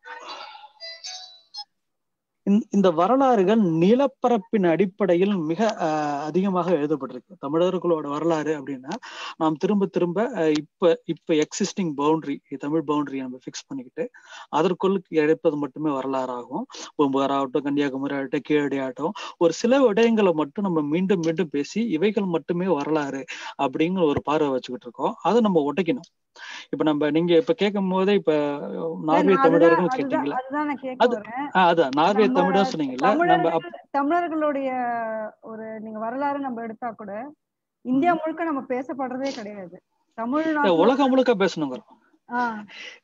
இந்த- இந்த வரலாறுகள் நிலப்பரப்பின் அடிப்படையில் மிக அஹ், அதிகமாக எழுதப்பட்டிருக்கு தமிழர்களோட வரலாறு அப்படின்னா நாம் திரும்ப திரும்ப அஹ், இப்ப இப்ப எக்ஸிஸ்டிங் பவுண்டரி தமிழ் பவுண்டரி நம்ம ஃபிக்ஸ் பண்ணிக்கிட்டு அதற்குள் எடுப்பது மட்டுமே வரலாறாகும் பூம்புகார் ஆகட்டும் கன்னியாகுமரி ஆகட்டும் கீழடி ஆகட்டும் ஒரு சில விடயங்களை மட்டும் நம்ம மீண்டும் மீண்டும் பேசி இவைகள் மட்டுமே வரலாறு அப்படிங்கிற ஒரு பார்வை வச்சுக்கிட்டு இருக்கோம் அதை நம்ம உடைக்கணும் இப்ப நம்ம நீங்க இப்ப கேட்கும் போதே இப்ப நார்வே நான் அதுதான் தமிழர்கள் அதுதான் கேட்டீங்களா அதுதான் நான் கேட்க அது- வரேன் ஆஹ் அதான் நார்வே நம்ம தமிழர் சொன்னீங்கல்ல நம்ம அப்- தமிழர்கள் தமிழர்களுடைய ஒரு நீங்க வரலாறு நம்ம எடுத்தா கூட இந்தியா முழுக்க நம்ம பேசப்படுறதே கிடையாது தமிழ்நாட்டுல உலகம் முழுக்க பேசணுங்க ஆஹ்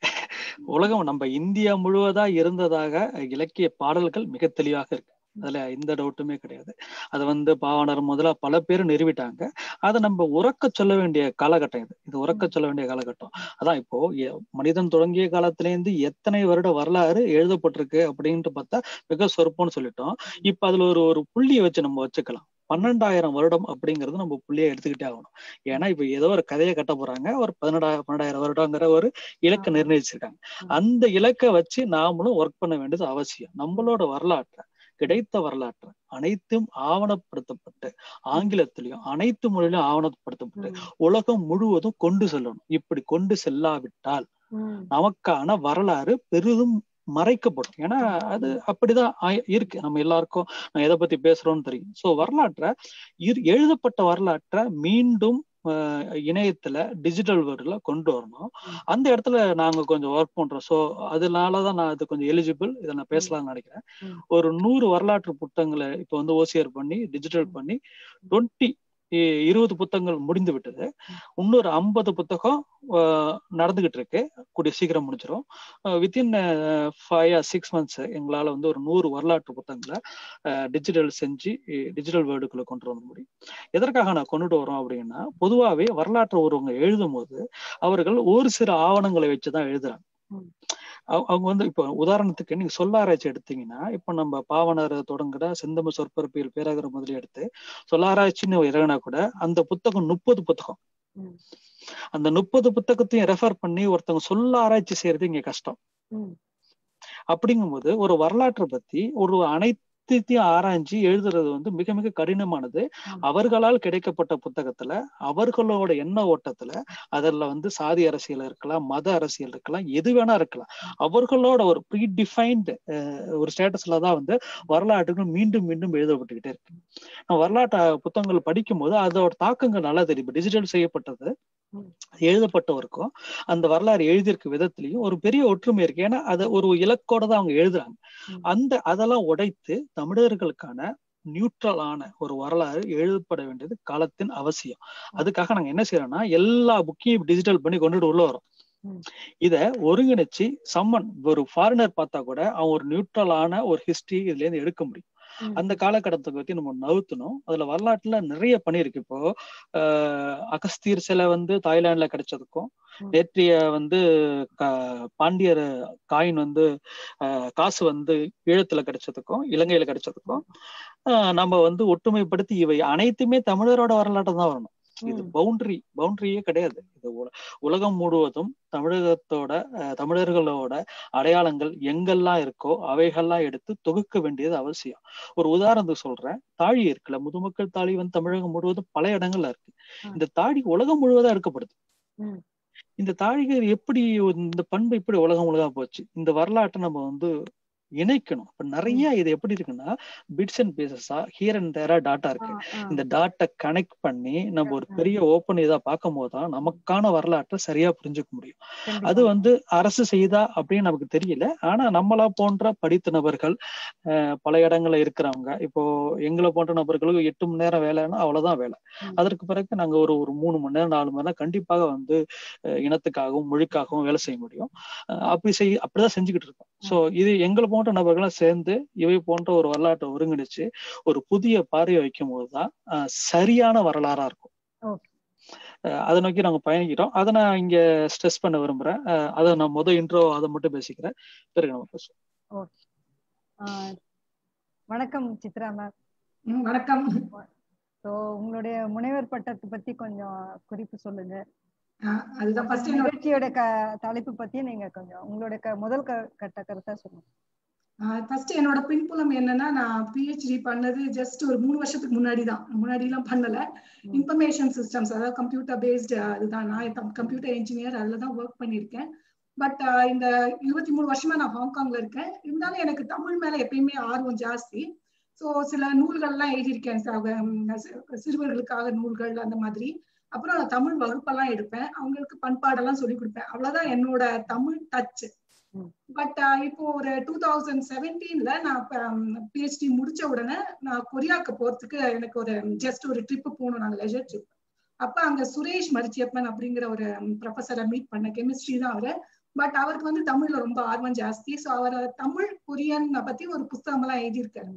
உலகம் நம்ம இந்தியா முழுவதா இருந்ததாக இலக்கிய பாடல்கள் மிக தெளிவாக இருக்கு அதுல எந்த டவுட்டுமே கிடையாது அது வந்து பாவனர் முதல்ல பல பேர் நிறுவிட்டாங்க அதை நம்ம உறக்க சொல்ல வேண்டிய காலகட்டம் இது இது உறக்க சொல்ல வேண்டிய காலகட்டம் அதான் இப்போ எ- மனிதன் தொடங்கிய காலத்திலேருந்து எத்தனை வருட வரலாறு எழுதப்பட்டிருக்கு அப்படின்ட்டு பார்த்தா மிக சொற்பம்னு சொல்லிட்டோம் இப்ப அதுல ஒரு ஒரு புள்ளியை வச்சு நம்ம வச்சுக்கலாம் பன்னெண்டாயிரம் வருடம் அப்படிங்கறது நம்ம புள்ளியை எடுத்துக்கிட்டே ஆகணும் ஏன்னா இப்ப ஏதோ ஒரு கதையை கட்ட போறாங்க ஒரு பதினெட்டாயிரம் பன்னெண்டாயிரம் வருடங்கிற ஒரு இலக்கை நிர்ணயிச்சிருக்காங்க அந்த இலக்கை வச்சு நாமளும் ஒர்க் பண்ண வேண்டியது அவசியம் நம்மளோட வரலாற்றை கிடைத்த வரலாற்றை அனைத்தும் ஆவணப்படுத்தப்பட்டு ஆங்கிலத்திலையும் அனைத்து மொழியிலும் ஆவணப்படுத்தப்பட்டு உலகம் முழுவதும் கொண்டு செல்லணும் இப்படி கொண்டு செல்லாவிட்டால் உம் நமக்கான வரலாறு பெரிதும் மறைக்கப்படும் ஏன்னா அது அப்படிதான் ஆயி- இருக்கு நம்ம எல்லாருக்கும் நான் எதை பத்தி பேசுறோம்னு தெரியும் சோ வரலாற்றை இரு- எழுதப்பட்ட வரலாற்றை மீண்டும் அஹ், இணையத்துல டிஜிட்டல் வேர்டுல கொண்டு வரணும் அந்த இடத்துல நாங்க கொஞ்சம் ஒர்க் பண்றோம் சோ அதனாலதான் நான் அது கொஞ்சம் எலிஜிபிள் இதை நான் பேசலாம்னு நினைக்கிறேன் ம். ஒரு நூறு வரலாற்று புத்தகங்களை இப்ப வந்து ஓசிஆர் பண்ணி டிஜிட்டல் பண்ணி டுவெண்ட்டி இருபது புத்தகங்கள் முடிந்து விட்டது இன்னொரு ஐம்பது புத்தகம் அஹ், நடந்துகிட்டு இருக்கு கூடிய சீக்கிரம் முடிச்சிடும் within five or six months எங்களால வந்து ஒரு நூறு வரலாற்று புத்தகங்களை டிஜிட்டல் செஞ்சு டிஜிட்டல் வேர்டுக்குள்ள கொண்டு வர முடியும் எதற்காக நான் கொண்டுட்டு வரோம் அப்படின்னா பொதுவாகவே வரலாற்று ஒருவங்க எழுதும் போது அவர்கள் ஒரு சில ஆவணங்களை வச்சுதான் எழுதுறாங்க ம். அவ- அவங்க வந்து இப்போ உதாரணத்துக்கு நீங்க சொல்லாராய்ச்சி எடுத்தீங்கன்னா இப்ப நம்ம பாவனர் தொடங்குற செந்தமிழ் சொற்பரப்பியல் பேராகிற முதலில் எடுத்து சொல்லாராய்ச்சின்னு இறங்கினா கூட அந்த புத்தகம் முப்பது புத்தகம் ம். அந்த முப்பது புத்தகத்தையும் ரெஃபர் பண்ணி ஒருத்தவங்க சொல்ல ஆராய்ச்சி செய்யறது இங்க கஷ்டம் உம் அப்படிங்கும்போது ஒரு வரலாற்றை பத்தி ஒரு அனைத்தையும் ஆராய்ஞ்சு எழுதுறது வந்து மிக மிக கடினமானது ஆமா. அவர்களால் கிடைக்கப்பட்ட புத்தகத்துல அவர்களோட எண்ண ஓட்டத்துல அதுல வந்து சாதி அரசியல் இருக்கலாம் மத அரசியல் இருக்கலாம் எது வேணா இருக்கலாம் அவர்களோட ஒரு ப்ரீ டிஃபைன்டு ஒரு ஸ்டேட்டஸ்ல தான் வந்து வரலாற்றுகள் மீண்டும் மீண்டும் எழுதப்பட்டுக்கிட்டே இருக்கு நம்ம வரலாற்று புத்தகங்கள் படிக்கும் போது அதோட தாக்கங்கள் நல்லா தெரியும் டிஜிட்டல் செய்யப்பட்டது ம். எழுதப்பட்டவருக்கும் அந்த வரலாறு எழுதியிருக்க விதத்திலையும் ஒரு பெரிய ஒற்றுமை இருக்கு ஏன்னா அதை ஒரு இலக்கோட தான் அவங்க எழுதுறாங்க ம். அந்த அதெல்லாம் உடைத்து தமிழர்களுக்கான நியூட்ரலான ஒரு வரலாறு எழுதப்பட வேண்டியது காலத்தின் அவசியம் அதுக்காக நாங்க என்ன செய்யறோம்னா எல்லா புக்கையும் டிஜிட்டல் பண்ணி கொண்டுட்டு உள்ள வரோம் ம். இத ஒருங்கிணைச்சு சம்மன் ஒரு ஃபாரினர் பார்த்தா கூட அவன் ஒரு நியூட்ரலான ஒரு ஹிஸ்டரி இதுல இருந்து எடுக்க முடியும் அந்த காலகட்டத்தை பத்தி நம்ம நவுத்தணும் அதுல வரலாற்றுல நிறைய பண்ணிருக்கு இப்போ அகஸ்தீர் சிலை வந்து தாய்லாந்துல கிடைச்சதுக்கும் நேற்றைய வந்து பாண்டியர் காயின் வந்து காசு வந்து ஈழத்துல கிடைச்சதுக்கும் இலங்கையில கிடைச்சதுக்கும் நம்ம வந்து ஒற்றுமைப்படுத்தி இவை அனைத்துமே தமிழரோட வரலாற்று தான் வரணும் இது பவுண்டரி பவுண்டரியே கிடையாது இது உலகம் முழுவதும் தமிழகத்தோட தமிழர்களோட அடையாளங்கள் எங்கெல்லாம் இருக்கோ அவைகள்லாம் எடுத்து தொகுக்க வேண்டியது அவசியம் ஒரு உதாரணத்துக்கு சொல்றேன் தாழி இருக்குல்ல முதுமக்கள் தாழி வந்து தமிழகம் முழுவதும் பல இடங்கள்ல இருக்கு இந்த தாழி உலகம் முழுவதும் எடுக்கப்படுது இந்த தாழிகள் எப்படி இந்த பண்பு இப்படி உலகம் உலகம் போச்சு இந்த வரலாற்றை நம்ம வந்து இணைக்கணும் இப்ப நிறைய இது எப்படி இருக்குன்னா பிட்ஸ் அண்ட் பீசஸா ஹியர் அண்ட் தேரா டாட்டா இருக்கு இந்த டாட்டா கனெக்ட் பண்ணி நம்ம ஒரு பெரிய ஓப்பன் இதா பார்க்கும் போதுதான் நமக்கான வரலாற்றை சரியா புரிஞ்சுக்க முடியும் அது வந்து அரசு செய்தா அப்படின்னு நமக்கு தெரியல ஆனா நம்மளா போன்ற படித்த நபர்கள் பல இடங்கள்ல இருக்கிறவங்க இப்போ எங்களை போன்ற நபர்களுக்கு எட்டு மணி நேரம் வேலைன்னா அவ்வளவுதான் வேலை அதற்கு பிறகு நாங்க ஒரு ஒரு மூணு மணி நேரம் நாலு மணி நேரம் கண்டிப்பாக வந்து இனத்துக்காகவும் மொழிக்காகவும் வேலை செய்ய முடியும் அப்படி செய் அப்படிதான் செஞ்சுக்கிட்டு இருக்கோம் சோ இது எங்களை போன்ற நபர்களும் சேர்ந்து இவை போன்ற ஒரு வரலாற்றை ஒருங்கிணைச்சு ஒரு புதிய பார்வை வைக்கும் போதுதான் சரியான வரலாறா இருக்கும் அதை நோக்கி நாங்க பயணிக்கிறோம் அதை நான் இங்க ஸ்ட்ரெஸ் பண்ண விரும்புறேன் அதை நான் முதல் இன்ட்ரோ அதை மட்டும் பேசிக்கிறேன் பிறகு நம்ம பேசுவோம் வணக்கம் சித்ரா மேம் வணக்கம் ஸோ உங்களுடைய முனைவர் பட்டத்தை பத்தி கொஞ்சம் குறிப்பு சொல்லுங்க அதுதான் ஃபர்ஸ்ட் நிகழ்ச்சியோட க தலைப்பு பத்தி நீங்க கொஞ்சம் உங்களோட க முதல் கட்ட கருத்தா சொல்லுங்க ஃபர்ஸ்ட் என்னோட பின்புலம் என்னன்னா நான் பிஹெச்டி பண்ணது ஜஸ்ட் ஒரு மூணு வருஷத்துக்கு முன்னாடி தான் முன்னாடி எல்லாம் பண்ணல இன்ஃபர்மேஷன் சிஸ்டம்ஸ் அதாவது கம்ப்யூட்டர் பேஸ்டு அதுதான் நான் கம்ப்யூட்டர் இன்ஜினியர் அதுல தான் ஒர்க் பண்ணியிருக்கேன் பட் இந்த இருபத்தி மூணு வருஷமா நான் ஹாங்காங்ல இருக்கேன் இருந்தாலும் எனக்கு தமிழ் மேல எப்பயுமே ஆர்வம் ஜாஸ்தி ஸோ சில நூல்கள்லாம் எழுதியிருக்கேன் சிறுவர்களுக்காக நூல்கள் அந்த மாதிரி அப்புறம் நான் தமிழ் வகுப்பெல்லாம் எடுப்பேன் அவங்களுக்கு பண்பாடெல்லாம் சொல்லி கொடுப்பேன் அவ்வளவுதான் என்னோட தமிழ் டச் பட் இப்போ ஒரு டூ தௌசண்ட் செவன்டீன்ல நான் பிஹெச்டி முடிச்ச உடனே நான் கொரியாக்கு போறதுக்கு எனக்கு ஒரு ஜஸ்ட் ஒரு ட்ரிப் போகணும் நாங்க லெஜர் ட்ரிப் அப்ப அங்க சுரேஷ் மரிச்சியப்பன் அப்படிங்கிற ஒரு ப்ரொஃபஸரை மீட் பண்ண கெமிஸ்ட்ரி தான் அவரு பட் அவருக்கு வந்து தமிழ்ல ரொம்ப ஆர்வம் ஜாஸ்தி ஸோ அவர் தமிழ் கொரியன் பத்தி ஒரு புத்தகம் எல்லாம் எழுதியிருக்காரு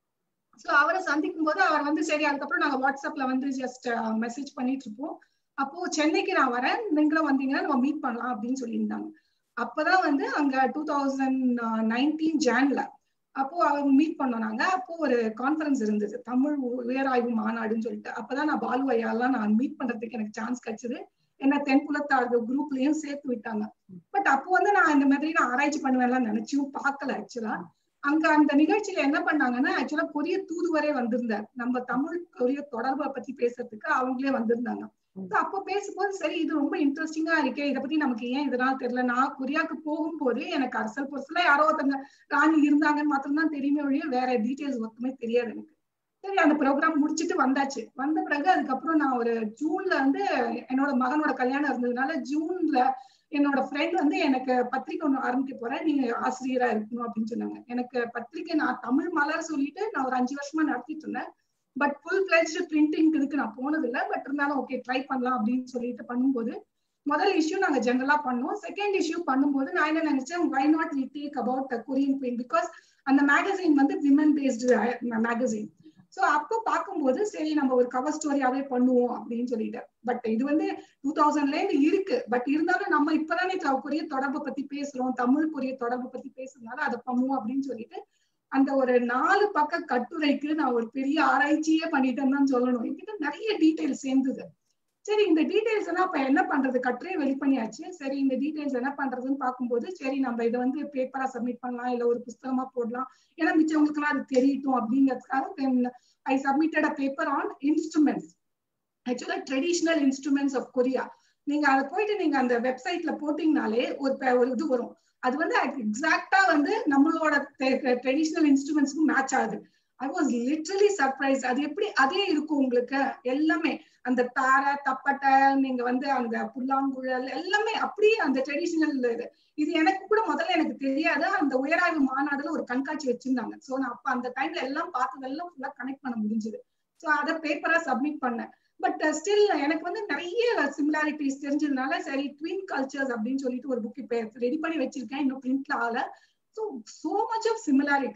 ஸோ அவரை சந்திக்கும் போது அவர் வந்து சரி அதுக்கப்புறம் நாங்க வாட்ஸ்அப்ல வந்து ஜஸ்ட் மெசேஜ் பண்ணிட்டு இருப்போம் அப்போ சென்னைக்கு நான் வரேன் நீங்களும் வந்தீங்கன்னா நம்ம மீட் பண்ணலாம் அப்படின்னு சொல்லியிருந்தாங்க அப்பதான் வந்து அங்க டூ தௌசண்ட் நைன்டீன் ஜான்ல அப்போ அவங்க மீட் பண்ணோம் நாங்க அப்போ ஒரு கான்பரன்ஸ் இருந்தது தமிழ் உயராய்வு மாநாடுன்னு சொல்லிட்டு அப்பதான் நான் பாலு ஐயாலாம் நான் மீட் பண்றதுக்கு எனக்கு சான்ஸ் கிடைச்சது என்ன தென்புலத்தார்கள் குரூப்லயும் சேர்த்து விட்டாங்க பட் அப்போ வந்து நான் இந்த மாதிரி நான் ஆராய்ச்சி பண்ணுவேன்லாம் நினைச்சும் பார்க்கல ஆக்சுவலா அங்க அந்த நிகழ்ச்சியில என்ன பண்ணாங்கன்னா ஆக்சுவலா கொரிய தூதுவரே வந்திருந்தார் நம்ம தமிழ் கொரிய தொடர்பை பத்தி பேசுறதுக்கு அவங்களே வந்திருந்தாங்க அப்போ பேசும்போது சரி இது ரொம்ப இன்ட்ரெஸ்டிங்கா இருக்கே இதை பத்தி நமக்கு ஏன் இதெல்லாம் தெரியல நான் கொரியாக்கு போகும்போது எனக்கு அரசல் பொருசுல யாரோ ஒருத்தங்க ராணி இருந்தாங்கன்னு மாத்திரம் தான் தெரியுமே ஒழிய வேற டீட்டெயில்ஸ் ஒத்துமே தெரியாது எனக்கு சரி அந்த ப்ரோக்ராம் முடிச்சுட்டு வந்தாச்சு வந்த பிறகு அதுக்கப்புறம் நான் ஒரு ஜூன்ல வந்து என்னோட மகனோட கல்யாணம் இருந்ததுனால ஜூன்ல என்னோட ஃப்ரெண்ட் வந்து எனக்கு பத்திரிக்கை ஒன்று ஆரம்பிக்க போறேன் நீங்க ஆசிரியரா இருக்கணும் அப்படின்னு சொன்னாங்க எனக்கு பத்திரிக்கை நான் தமிழ் மலர் சொல்லிட்டு நான் ஒரு அஞ்சு வருஷமா நடத்திட்டு இருந்தேன் பட் ஃபுல் பிளட்ஜ் பிரிண்டிங் இதுக்கு நான் போனதில்லை பட் இருந்தாலும் ஓகே ட்ரை பண்ணலாம் அப்படின்னு சொல்லிட்டு பண்ணும்போது முதல் இஷ்யூ நாங்க ஜென்ரலா பண்ணோம் செகண்ட் இஷ்யூ பண்ணும்போது நான் என்ன நினைச்சேன் why not we take about Korean queen because அந்த மேகசின் வந்து விமன் பேஸ்டு மேகசின் ஸோ அப்போ பார்க்கும்போது சரி நம்ம ஒரு கவர் ஸ்டோரியாவே பண்ணுவோம் அப்படின்னு சொல்லிட்டு பட் இது வந்து டூ தௌசண்ட்ல இருந்து இருக்கு பட் இருந்தாலும் நம்ம இப்பதானே கொரிய தொடர்பை பத்தி பேசுறோம் தமிழ் கொரிய தொடர்பை பத்தி பேசுறதுனால அதை பண்ணுவோம் அப்படின்னு சொல்லிட்டு அந்த ஒரு நாலு பக்க கட்டுரைக்கு நான் ஒரு பெரிய ஆராய்ச்சியே பண்ணிட்டேன்னு தான் சொல்லணும் என்கிட்ட நிறைய டீட்டெயில்ஸ் சேர்ந்தது சரி இந்த டீடைல்ஸ் எல்லாம் இப்ப என்ன பண்றது கட்டுரையை வெளி பண்ணியாச்சு சரி இந்த டீடைல்ஸ் என்ன பண்றதுன்னு பார்க்கும்போது சரி நம்ம இதை வந்து பேப்பரா சப்மிட் பண்ணலாம் இல்ல ஒரு புஸ்தகமா போடலாம் ஏன்னா மிச்சவங்களுக்கு எல்லாம் அது தெரியட்டும் அப்படிங்கிறதுக்காக I submitted a paper on instruments ஆக்சுவலா ட்ரெடிஷ்னல் இன்ஸ்ட்ருமெண்ட்ஸ் ஆஃப் கொரியா நீங்க அதை போயிட்டு நீங்க அந்த வெப்சைட்ல போட்டீங்கனாலே ஒரு ஒரு இது வரும் அது வந்து எக்ஸாக்டா வந்து நம்மளோட ட்ரெடிஷ்னல் இன்ஸ்ட்ருமெண்ட்ஸ்க்கும் மேட்ச் ஆகுது ஐ வாஸ் லிட்ரலி சர்ப்ரைஸ் அது எப்படி அதே இருக்கும் உங்களுக்கு எல்லாமே அந்த தாரை தப்பட்டை நீங்க வந்து அந்த புல்லாங்குழல் எல்லாமே அப்படியே அந்த ட்ரெடிஷ்னல் இது இது எனக்கு கூட முதல்ல எனக்கு தெரியாது அந்த உயராய்வு மாநாடுல ஒரு கண்காட்சி வச்சிருந்தாங்க சோ நான் அப்ப அந்த டைம்ல எல்லாம் பார்த்ததெல்லாம் ஃபுல்லா கனெக்ட் பண்ண முடிஞ்சது சோ அதை பேப்பரா சப்மிட் பண்ணேன் பட் ஸ்டில் எனக்கு வந்து நிறைய சிமிலாரிட்டிஸ் தெரிஞ்சதுனால சரி ட்வின் கல்ச்சர்ஸ் அப்படின்னு சொல்லிட்டு ஒரு புக் இப்ப ரெடி பண்ணி வச்சிருக்கேன் இன்னும் பிரிண்ட்ல ஆகல so so much of similarities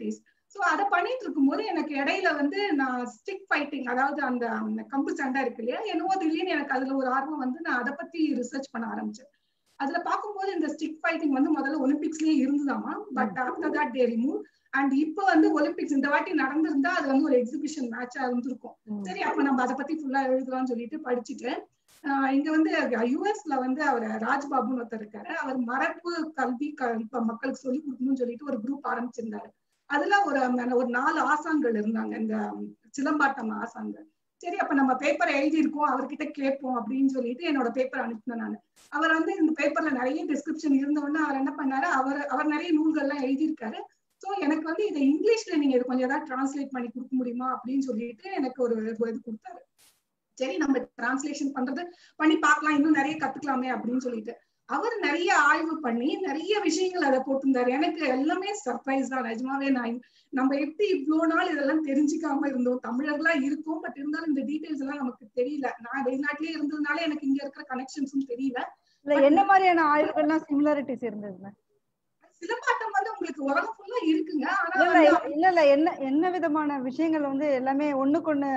so அதை பண்ணிட்டு இருக்கும்போது எனக்கு இடையில வந்து நான் ஸ்டிக் ஃபைட்டிங் அதாவது அந்த அந்த கம்பு சண்டை இருக்கு இல்லையா என்னவோ திடீர்னு எனக்கு அதுல ஒரு ஆர்வம் வந்து நான் அதை பத்தி ரிசர்ச் பண்ண ஆரம்பிச்சேன் அதுல பார்க்கும்போது இந்த ஸ்டிக் ஃபைட்டிங் வந்து முதல்ல ஒலிம்பிக்ஸ்லயே இருந்துதாமா but after that they remove and இப்ப வந்து ஒலிம்பிக்ஸ் இந்த வாட்டி நடந்திருந்தா அது வந்து ஒரு எக்ஸிபிஷன் மேட்சா இருந்திருக்கும் சரி அப்ப நம்ம அதை பத்தி ஃபுல்லா எழுதலாம்னு சொல்லிட்டு படிச்சுட்டு இங்க வந்து யூஎஸ்ல வந்து அவர் ராஜ்பாபுன்னு ஒருத்தர் இருக்காரு அவர் மரபு கல்வி இப்ப மக்களுக்கு சொல்லி கொடுக்கணும்னு சொல்லிட்டு ஒரு குரூப் ஆரம்பிச்சிருந்தாரு அதுல ஒரு ஒரு நாலு ஆசான்கள் இருந்தாங்க இந்த சிலம்பாட்டம் ஆசான்கள் சரி அப்ப நம்ம பேப்பர் எழுதியிருக்கோம் அவர்கிட்ட கேட்போம் அப்படின்னு சொல்லிட்டு என்னோட பேப்பர் அனுப்பினேன் நான் அவர் வந்து இந்த பேப்பர்ல நிறைய டிஸ்கிரிப்ஷன் இருந்தோடனே அவர் என்ன பண்ணாரு அவர் அவர் நிறைய நூல்கள்லாம் எழுதியிருக்காரு ஸோ எனக்கு வந்து இதை இங்கிலீஷ்ல நீங்க இது கொஞ்சம் ஏதாவது டிரான்ஸ்லேட் பண்ணி கொடுக்க முடியுமா அப்படின்னு சொல்லிட்டு எனக்கு ஒரு இது கொடுத்தாரு சரி நம்ம டிரான்ஸ்லேஷன் பண்றது பண்ணி பார்க்கலாம் இன்னும் நிறைய கத்துக்கலாமே அப்படின்னு சொல்லிட்டு அவர் நிறைய ஆய்வு பண்ணி நிறைய விஷயங்கள் அதை போட்டிருந்தாரு எனக்கு எல்லாமே சர்ப்ரைஸ் தான் நிஜமாவே நான் நம்ம எப்படி இவ்வளவு நாள் இதெல்லாம் தெரிஞ்சுக்காம இருந்தோம் தமிழர்களா இருக்கும் பட் இருந்தாலும் இந்த டீடைல்ஸ் எல்லாம் நமக்கு தெரியல நான் வெளிநாட்டிலேயே இருந்ததுனால எனக்கு இங்க இருக்கிற கனெக்ஷன்ஸும் தெரியல இல்ல என்ன மாதிரியான ஆய்வுகள்லாம் சிமிலாரிட்டிஸ் இருந்ததுங்க சிலம்பாட்டம் வந்து உங்களுக்கு உலகம் ஃபுல்லா இருக்குங்க ஆனா இல்ல இல்ல இல்ல என்ன என்ன விதமான விஷயங்கள் வந்து எல்லாமே ஒண்ணுக்கொண்ணு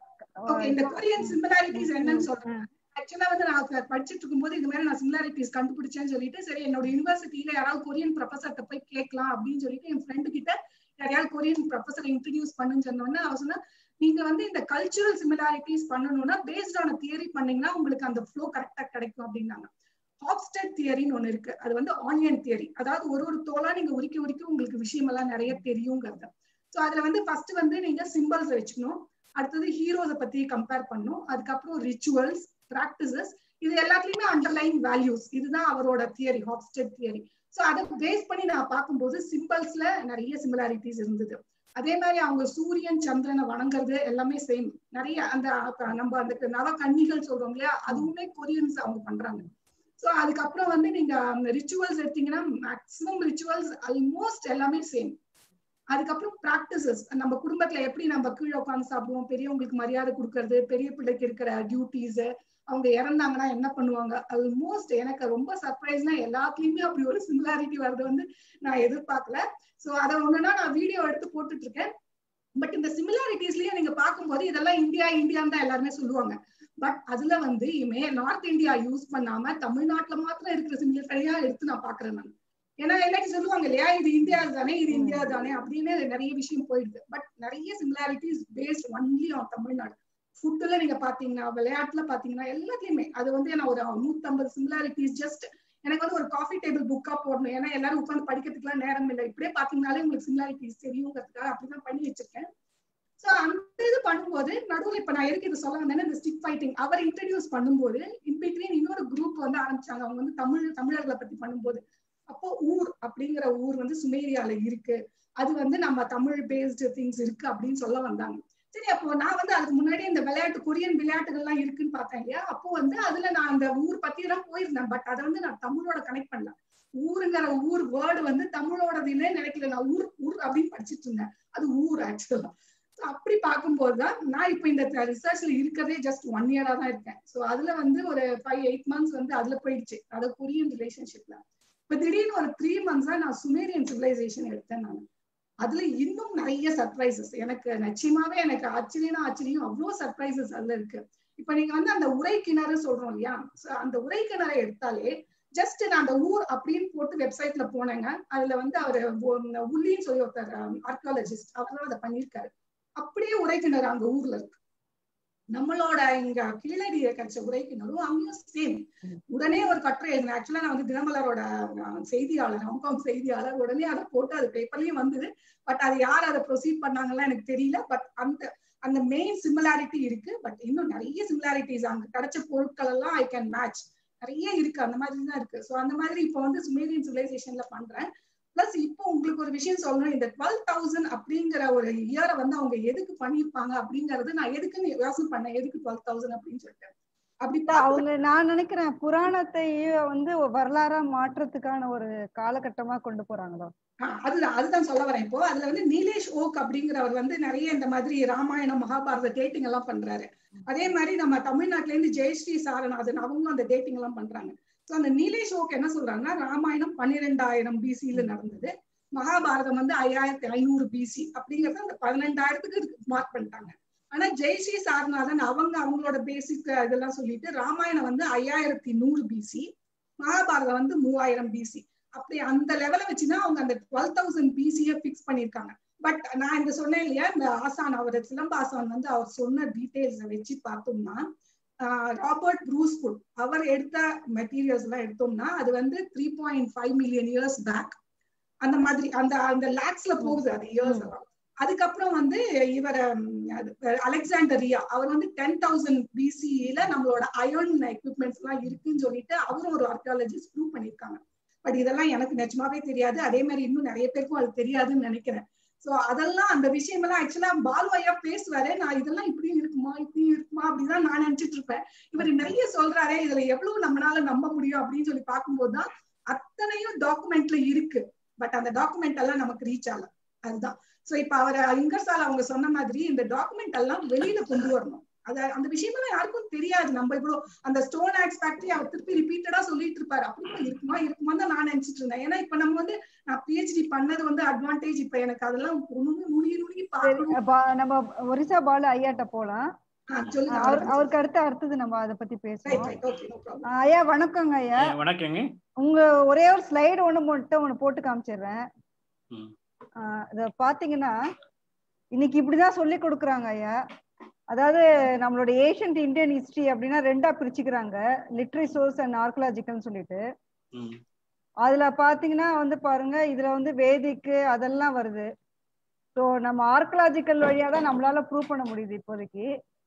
இந்த கொரியன் சிமிலாரிட்டிஸ் என்னன்னு சொல்றேன் ஆக்சுவலா வந்து நான் படிச்சுட்டு இருக்கும்போது இது மாதிரி நான் சிமிலாரிட்டிஸ் கண்டுபிடிச்சேன்னு சொல்லிட்டு சரி என்னோட யூனிவர்சிட்டியில யாராவது கொரியன் ப்ரொஃபசர்கிட்ட போய் கேட்கலாம் அப்படின்னு சொல்லிட்டு என் ஃப்ரெண்டு கிட்ட யாரையாவது கொரியன் ப்ரொஃபசர் இன்ட்ரடியூஸ் பண்ணுன்னு சொன்னோன்னா அவர் சொன்னா நீங்க வந்து இந்த கல்ச்சுரல் சிமிலாரிட்டிஸ் பண்ணணும்னா பேஸ்ட் ஆன தியரி பண்ணீங்கன்னா உங்களுக்கு அந்த ஃப்ளோ கரெக்டா கிடைக்கும் அப்படின்னாங்க ஹாப்ஸ்டட் தியரின்னு ஒண்ணு இருக்கு அது வந்து ஆனியன் தியரி அதாவது ஒரு ஒரு தோலா நீங்க உரிக்க உரிக்க உங்களுக்கு விஷயம் எல்லாம் நிறைய தெரியுங்கிறது ஸோ அதுல வந்து ஃபர்ஸ்ட் வந்து நீங்க சிம்பிள்ஸ் வச்சுக்கணும் அடுத்தது ஹீரோஸை பத்தி கம்பேர் பண்ணும் அதுக்கப்புறம் ரிச்சுவல்ஸ் ப்ராக்டிசஸ் இது எல்லாத்துலயுமே அண்டர்லைன் வேல்யூஸ் இதுதான் அவரோட தியரி ஹாப்ஸ்டட் தியரி ஸோ அதை பேஸ் பண்ணி நான் பார்க்கும்போது சிம்பிள்ஸ்ல நிறைய சிமிலாரிட்டிஸ் இருந்தது அதே மாதிரி அவங்க சூரியன் சந்திரனை வணங்குறது எல்லாமே சேம் நிறைய அந்த நம்ம அந்த நவ கன்னிகள் சொல்றோம் இல்லையா அதுவுமே கொரியன்ஸ் அவங்க பண்றாங்க ஸோ அதுக்கப்புறம் வந்து நீங்க ரிச்சுவல்ஸ் எடுத்தீங்கன்னா மேக்சிமம் ரிச்சுவல்ஸ் ஆல்மோஸ்ட் எல்லாமே சேம் அதுக்கப்புறம் ப்ராக்டிசஸ் நம்ம குடும்பத்துல எப்படி நம்ம கீழே உட்காந்து சாப்பிடுவோம் பெரியவங்களுக்கு மரியாதை கொடுக்கறது பெரிய பிள்ளைக்கு இருக்கிற டியூட்டிஸ் அவங்க இறந்தாங்கன்னா என்ன பண்ணுவாங்க ஆல்மோஸ்ட் எனக்கு ரொம்ப சர்ப்ரைஸ்னா எல்லாத்துலயுமே அப்படி ஒரு சிமிலாரிட்டி வர்றது வந்து நான் எதிர்பார்க்கல ஸோ அதை ஒண்ணுனா நான் வீடியோ எடுத்து போட்டுட்டு இருக்கேன் பட் இந்த சிமிலாரிட்டிஸ்லயே நீங்க பார்க்கும்போது இதெல்லாம் இந்தியா இந்தியான்னு தான் எல்லாருமே சொல்லுவாங்க பட் அதுல வந்து இமே நார்த் இந்தியா யூஸ் பண்ணாம தமிழ்நாட்டுல மாத்திரம் இருக்கிற சிமிலரிட்டியா எடுத்து நான் பாக்குறேன் நான் ஏன்னா எல்லாத்தையும் சொல்லுவாங்க இல்லையா இது இந்தியா தானே இது இந்தியா தானே அப்படின்னு நிறைய விஷயம் போயிடுது பட் நிறைய similarities based only on Tamil Nadu ஃபுட்டுல நீங்க பாத்தீங்கன்னா விளையாட்டுல பாத்தீங்கன்னா எல்லாத்துலயுமே அது வந்து நான் ஒரு நூத்தம்பது சிமிலாரிட்டிஸ் ஜஸ்ட் எனக்கு வந்து ஒரு காஃபி டேபிள் புக்கா போடணும் ஏன்னா எல்லாரும் உட்காந்து படிக்கிறதுக்குலாம் நேரம் இல்லை இப்படியே பாத்தீங்கன்னாலே உங்களுக்கு சிமிலாரிட்டிஸ் தெரியுங்கிறதுக்காக அப்படிதான் பண்ணி வச்சிருக்கேன் சோ அந்த இது பண்ணும்போது நடுவில் இப்ப நான் எதுக்கு இது சொல்ல வந்தேன்னா இந்த ஸ்டிக் ஃபைட்டிங் அவர் இன்ட்ரடியூஸ் பண்ணும்போது இன்பிட்வீன் இன்னொரு குரூப் வந்து ஆரம்பிச்சாங்க அவங்க வந்து தமிழ் தமிழர்களை பத்தி பண்ணும்போது அப்போ ஊர் அப்படிங்கிற ஊர் வந்து சுமேரியால இருக்கு அது வந்து நம்ம தமிழ் பேஸ்டு திங்ஸ் இருக்கு அப்படின்னு சொல்ல வந்தாங்க சரி அப்போ நான் வந்து அதுக்கு முன்னாடி இந்த விளையாட்டு கொரியன் விளையாட்டுகள்லாம் இருக்குன்னு பார்த்தேன் இல்லையா அப்போ வந்து அதுல நான் அந்த ஊர் பத்தி எல்லாம் போயிருந்தேன் பட் அதை வந்து நான் தமிழோட கனெக்ட் பண்ணல ஊருங்கிற ஊர் வேர்டு வந்து தமிழோடதுன்னே நினைக்கல நான் ஊர் ஊர் அப்படின்னு படிச்சுட்டு இருந்தேன் அது ஊர் ஆக்சுவலா அப்படி பார்க்கும்போதுதான் நான் இப்போ இந்த ரிசர்ச்ல இருக்கிறதே ஜஸ்ட் ஒன் இயரா தான் இருக்கேன் ஸோ அதுல வந்து ஒரு ஃபைவ் எயிட் மந்த்ஸ் வந்து அதுல போயிடுச்சு அதாவது கொரியன் ரிலேஷன்ஷிப்ல இப்ப திடீர்னு ஒரு த்ரீ மந்த்ஸா நான் சுமேரியன் சிவிலைசேஷன் எடுத்தேன் நான் அதுல இன்னும் நிறைய சர்ப்ரைசஸ் எனக்கு நிச்சயமாவே எனக்கு ஆச்சரியம் ஆச்சரியம் அவ்வளவு சர்ப்ரைசஸ் அதுல இருக்கு இப்ப நீங்க வந்து அந்த உரை கிணறு சொல்றோம் இல்லையா அந்த உரை கிணறை எடுத்தாலே ஜஸ்ட் நான் அந்த ஊர் அப்படின்னு போட்டு வெப்சைட்ல போனேங்க அதுல வந்து அவர் உள்ளின்னு சொல்லி ஒருத்தர் ஆர்கியாலஜிஸ்ட் அவர் தான் அதை பண்ணியிருக்காரு அப்படியே உரை கிணறு அங்க ஊர்ல இருக்கு நம்மளோட இங்க கீழடியில கிடைச்ச உரை கிணறும் அங்கேயும் சேம் உடனே ஒரு கட்டுரை எழுதினேன் ஆக்சுவலா நான் வந்து தினமலரோட செய்தியாளர் ஹாங்காங் செய்தியாளர் உடனே அதை போட்டு அது பேப்பர்லயும் வந்தது பட் அது யார் அதை ப்ரொசீட் பண்ணாங்கலாம் எனக்கு தெரியல பட் அந்த அந்த மெயின் சிமிலாரிட்டி இருக்கு பட் இன்னும் நிறைய சிமிலாரிட்டிஸ் அங்க கிடைச்ச பொருட்கள் எல்லாம் ஐ கேன் மேட்ச் நிறைய இருக்கு அந்த மாதிரி தான் இருக்கு ஸோ அந்த மாதிரி இப்போ வந்து சுமேரியன் சிவிலைசேஷன்ல பண்றேன் பிளஸ் இப்போ உங்களுக்கு ஒரு விஷயம் சொல்லணும் இந்த டுவெல் தௌசண்ட் அப்படிங்கிற ஒரு இயரை வந்து அவங்க எதுக்கு பண்ணிருப்பாங்க அப்படிங்கறது நான் எதுக்குன்னு யோசனை பண்ணேன் எதுக்கு டுவெல் தௌசண்ட் அப்படின்னு சொல்லிட்டு அப்படி அவங்க நான் நினைக்கிறேன் புராணத்தை வந்து வரலாறா மாற்றத்துக்கான ஒரு காலகட்டமா கொண்டு போறாங்களோ அதுதான் அதுதான் சொல்ல வரேன் இப்போ அதுல வந்து நீலேஷ் ஓக் அப்படிங்கிறவர் வந்து நிறைய இந்த மாதிரி ராமாயணம் மகாபாரத டேட்டிங் எல்லாம் பண்றாரு அதே மாதிரி நம்ம தமிழ்நாட்டுல இருந்து ஜெயஸ்ரீ சாரநாதன் அவங்களும் அந்த டேட்டிங் எல்லாம் பண்றாங்க ஸோ அந்த நீலேஷ் ஓக் என்ன சொல்றாங்கன்னா ராமாயணம் பன்னிரெண்டாயிரம் பிசியில நடந்தது மகாபாரதம் வந்து ஐயாயிரத்தி ஐநூறு பிசி அப்படிங்கறத அந்த பதினெண்டாயிரத்துக்கு மார்க் பண்ணிட்டாங்க ஆனா ஜெய்ஸ்ரீ சாரநாதன் அவங்க அவங்களோட பேசிக் இதெல்லாம் சொல்லிட்டு ராமாயணம் வந்து ஐயாயிரத்தி நூறு பிசி மகாபாரதம் வந்து மூவாயிரம் பிசி அப்படி அந்த லெவலை வச்சுதான் அவங்க அந்த டுவெல் தௌசண்ட் பிசிய பிக்ஸ் பண்ணிருக்காங்க பட் நான் இந்த சொன்னேன் இல்லையா இந்த ஆசான் அவர் சிலம்பாசான் வந்து அவர் சொன்ன டீடைல்ஸை வச்சு பார்த்தோம்னா ராபர்ட் ப்ரூஸ்புட் அவர் எடுத்த மெட்டீரியல்ஸ் எல்லாம் எடுத்தோம்னா அது வந்து three point five million years back அந்த மாதிரி அந்த அந்த லேக்ஸ்ல போகுது அது இயர்ஸ் எல்லாம் அதுக்கப்புறம் வந்து இவர் அலெக்சாண்டரியா அவர் வந்து டென் தௌசண்ட் பிசியில நம்மளோட அயர்ன் எக்யூப்மெண்ட்ஸ் எல்லாம் இருக்குன்னு சொல்லிட்டு அவரும் ஒரு ஆர்கியாலஜிஸ்ட் ப்ரூவ் பண்ணிருக்காங்க பட் இதெல்லாம் எனக்கு நிஜமாவே தெரியாது அதே மாதிரி இன்னும் நிறைய பேருக்கும் அது தெரியாதுன்னு நினைக்கிறேன் சோ அதெல்லாம் அந்த விஷயம் எல்லாம் ஆக்சுவலா பாலு ஐயா பேசுவாரு நான் இதெல்லாம் இப்படி இருக்குமா இப்படி இருக்குமா அப்படிதான் நான் நினைச்சிட்டு இருப்பேன் இவர் நிறைய சொல்றாரே இதுல எவ்வளவு நம்மளால நம்ப முடியும் அப்படின்னு சொல்லி பார்க்கும்போதுதான் அத்தனையும் டாக்குமெண்ட்ல இருக்கு பட் அந்த டாக்குமெண்ட் எல்லாம் நமக்கு ரீச் ஆகல அதுதான் சோ இப்ப அவர் இங்கர்சால் அவங்க சொன்ன மாதிரி இந்த டாக்குமெண்ட் எல்லாம் வெளியில கொண்டு வரணும் அத அந்த விஷயமெல்லாம் யாருக்கும் தெரியாது நம்ம இவ்வளவு அந்த ஸ்டோன் ஆக்ஸ் ஃபேக்டரி அவர் திருப்பி ரிப்பீட்டடா சொல்லிட்டு இருப்பாரு அப்படி இருக்குமா இருக்குமா தான் நான் நினைச்சிட்டு இருந்தேன் ஏன்னா இப்ப நம்ம வந்து நான் பிஹெச்டி பண்ணது வந்து அட்வான்டேஜ் இப்ப எனக்கு அதெல்லாம் ஒண்ணுமே நுணுகி நுணுகி பார்க்கணும் நம்ம ஒரிசா பாலு ஐயாட்ட போலாம் அவருக்கு அடுத்து அடுத்தது நம்ம அத பத்தி பேசுவோம் ஐயா வணக்கங்க ஐயா வணக்கங்க உங்க ஒரே ஒரு ஸ்லைடு ஒண்ணு மட்டும் ஒண்ணு போட்டு காமிச்சிடுறேன் இத பாத்தீங்கன்னா இன்னைக்கு இப்படிதான் சொல்லி கொடுக்குறாங்க ஐயா அதாவது நம்மளோட ஏஷியன்ட் இந்தியன் ஹிஸ்டரி அப்படின்னா ரெண்டா பிரிச்சுக்கிறாங்க லிட்ரரி சோர்ஸ் அண்ட் ஆர்கலாஜிக்கல்னு சொல்லிட்டு அதுல பாத்தீங்கன்னா வந்து பாருங்க இதுல வந்து வேதிக்கு அதெல்லாம் வருது ஸோ நம்ம ஆர்கலாஜிக்கல் வழியா தான் நம்மளால ப்ரூவ் பண்ண முடியுது இப்போதைக்கு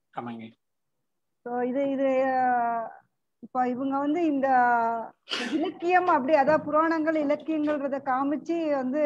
ஸோ இது இது இப்போ இவங்க வந்து இந்த இலக்கியம் அப்படி அதாவது புராணங்கள் இலக்கியங்கள்ன்றத காமிச்சு வந்து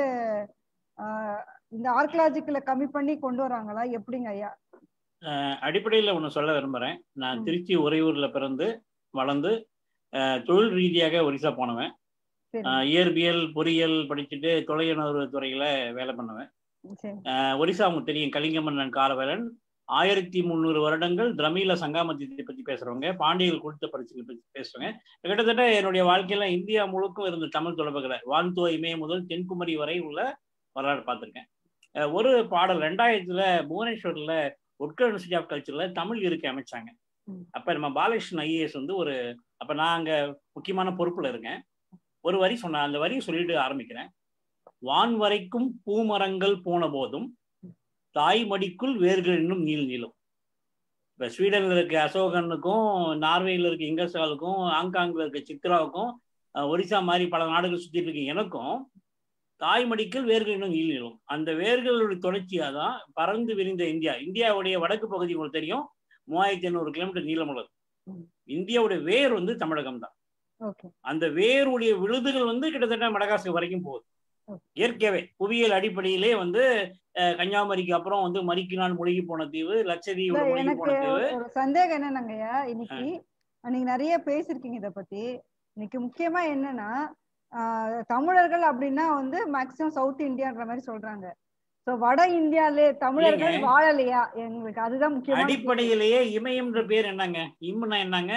இந்த ஆர்கலாஜிக்கலை கம்மி பண்ணி கொண்டு வராங்களா எப்படிங்க ஐயா அடிப்படையில் ஒன்று சொல்ல விரும்புகிறேன் நான் திருச்சி உறையூரில் பிறந்து வளர்ந்து தொழில் ரீதியாக ஒரிசா போனவன் இயற்பியல் பொறியியல் படிச்சுட்டு தொலையுணர்வு துறையில வேலை பண்ணுவேன் ஒரிசா உங்களுக்கு தெரியும் கலிங்க மன்னன் காலவேலன் ஆயிரத்தி முந்நூறு வருடங்கள் திரமில சங்காமத்தியத்தை பத்தி பேசுறவங்க பாண்டியர்கள் கொடுத்த பரிசுகளை பத்தி பேசுறவங்க கிட்டத்தட்ட என்னுடைய வாழ்க்கையில இந்தியா முழுக்கும் இருந்த தமிழ் தொடர்புகளை வான்துவ இமய முதல் தென்குமரி வரை உள்ள வரலாறு பார்த்துருக்கேன் ஒரு பாடல் ரெண்டாயிரத்துல புவனேஸ்வர்ல உட்கர் யூனிவர்சிட்டி ஆஃப் கல்ச்சர்ல தமிழ் இருக்கை அமைச்சாங்க அப்ப நம்ம பாலகிருஷ்ணன் ஐஏஎஸ் வந்து ஒரு அப்ப நான் அங்க முக்கியமான பொறுப்புல இருக்கேன் ஒரு வரி சொன்ன அந்த வரி சொல்லிட்டு ஆரம்பிக்கிறேன் வான் வரைக்கும் பூமரங்கள் போன போதும் தாய் மடிக்குள் வேர்கள் இன்னும் நீள் நீளும் இப்ப ஸ்வீடன்ல இருக்க அசோகனுக்கும் நார்வேல இருக்க இங்கர்சாலுக்கும் ஹாங்காங்ல இருக்க சித்ராவுக்கும் ஒரிசா மாதிரி பல நாடுகள் சுத்திட்டு இருக்க எனக்கும் தாய் மடிக்கல் வேர்கள் இன்னும் நீள் நீளும் அந்த வேர்களுடைய தொடர்ச்சியா தான் பறந்து விரிந்த இந்தியா இந்தியாவுடைய வடக்கு பகுதி உங்களுக்கு தெரியும் மூவாயிரத்தி ஐநூறு கிலோமீட்டர் நீளம் உள்ளது இந்தியாவுடைய வேர் வந்து தமிழகம் தான் அந்த வேருடைய விழுதுகள் வந்து கிட்டத்தட்ட மடகாஸ்கர் வரைக்கும் போகுது இயற்கையாவே புவியியல் அடிப்படையிலே வந்து கன்னியாகுமரிக்கு அப்புறம் வந்து மரிக்கினான் மூழ்கி போன தீவு லட்சதீவு மூழ்கி போன தீவு ஒரு சந்தேகம் என்னன்னாங்கய்யா இன்னைக்கு நீங்க நிறைய பேசிருக்கீங்க இத பத்தி இன்னைக்கு முக்கியமா என்னன்னா தமிழர்கள் அப்படின்னா வந்து மேக்சிமம் சவுத் இந்தியான்ற மாதிரி சொல்றாங்க சோ வட இந்தியாலே தமிழர்கள் வாழலையா எங்களுக்கு அதுதான் முக்கியம் அடிப்படையிலேயே இமயம்ன்ற பேர் என்னங்க இம்னா என்னங்க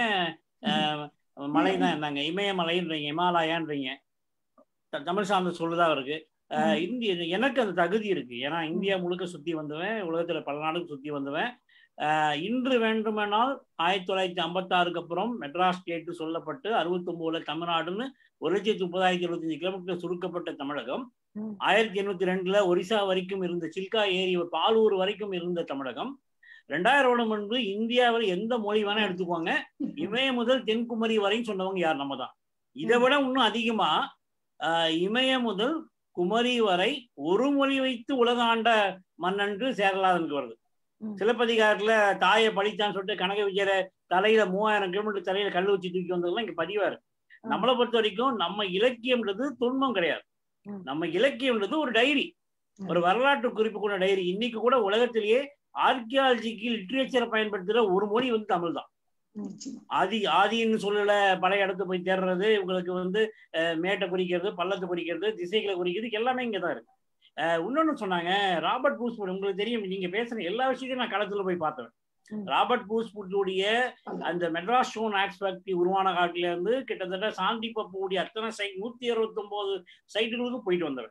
மலை தான் என்னங்க இமயமலைன்றீங்க இமாலயான்றீங்க தமிழ் சார்ந்த சொல்லுதான் இருக்கு இந்திய எனக்கு அந்த தகுதி இருக்கு ஏன்னா இந்தியா முழுக்க சுத்தி வந்தவன் உலகத்துல பல நாடுக்கு சுத்தி வந்தவன் இன்று வேண்டுமானால் ஆயிரத்தி தொள்ளாயிரத்தி ஐம்பத்தாறுக்கு அப்புறம் மெட்ராஸ் ஸ்டேட் சொல்லப்பட்டு அறுபத்தொன்பதுல தமிழ்நாடுன்னு ஒரு லட்சத்தி முப்பதாயிரத்தி இருபத்தஞ்சு கிலோமீட்டர் சுருக்கப்பட்ட தமிழகம் ஆயிரத்தி எண்ணூத்தி ரெண்டுல ஒரிசா வரைக்கும் இருந்த சில்கா ஏரி பாலூர் வரைக்கும் இருந்த தமிழகம் ரெண்டாயிரம் வருடம் முன்பு இந்தியாவில் எந்த மொழி வேணா எடுத்துக்கோங்க இமய முதல் தென்குமரி வரையும் சொன்னவங்க யார் நம்ம தான் இதை விட இன்னும் அதிகமா இமய முதல் குமரி வரை ஒரு மொழி வைத்து உலக ஆண்ட மன்னன்று சேரலாதனுக்கு வருது சிலப்பதிகாரத்துல தாயை படித்தான்னு சொல்லிட்டு கனக விஜயர தலையில மூவாயிரம் கிலோமீட்டர் தலையில கல் வச்சு தூக்கி வந்ததெல்லாம் இங்க பதிவாரு நம்மளை பொறுத்த வரைக்கும் நம்ம இலக்கியம்ன்றது துன்பம் கிடையாது நம்ம இலக்கியம்ன்றது ஒரு டைரி ஒரு வரலாற்று குறிப்பு கூட டைரி இன்னைக்கு கூட உலகத்திலேயே ஆர்கியாலஜிக்கு லிட்ரேச்சரை பயன்படுத்துற ஒரு மொழி வந்து தமிழ் தான் ஆதி ஆதின்னு சொல்லல பழைய இடத்து போய் தேடுறது உங்களுக்கு வந்து மேட்டை குறிக்கிறது பள்ளத்தை குறிக்கிறது திசைகளை குறிக்கிறது எல்லாமே இங்கதான் இருக்கு இன்னொன்னு சொன்னாங்க ராபர்ட் பூஸ்புட் உங்களுக்கு தெரியும் நீங்க பேசுற எல்லா விஷயத்தையும் நான் களத்துல போய் பார்த்தேன் ராபர்ட் பூஸ்புட்டுடைய அந்த மெட்ராஸ் ஸ்டோன் ஆக்ஸ் ஃபேக்டரி உருவான காட்டில இருந்து கிட்டத்தட்ட சாந்தி பப்புடைய அத்தனை சைட் நூத்தி அறுபத்தி ஒன்பது சைட்டுகளுக்கு போயிட்டு வந்தவன்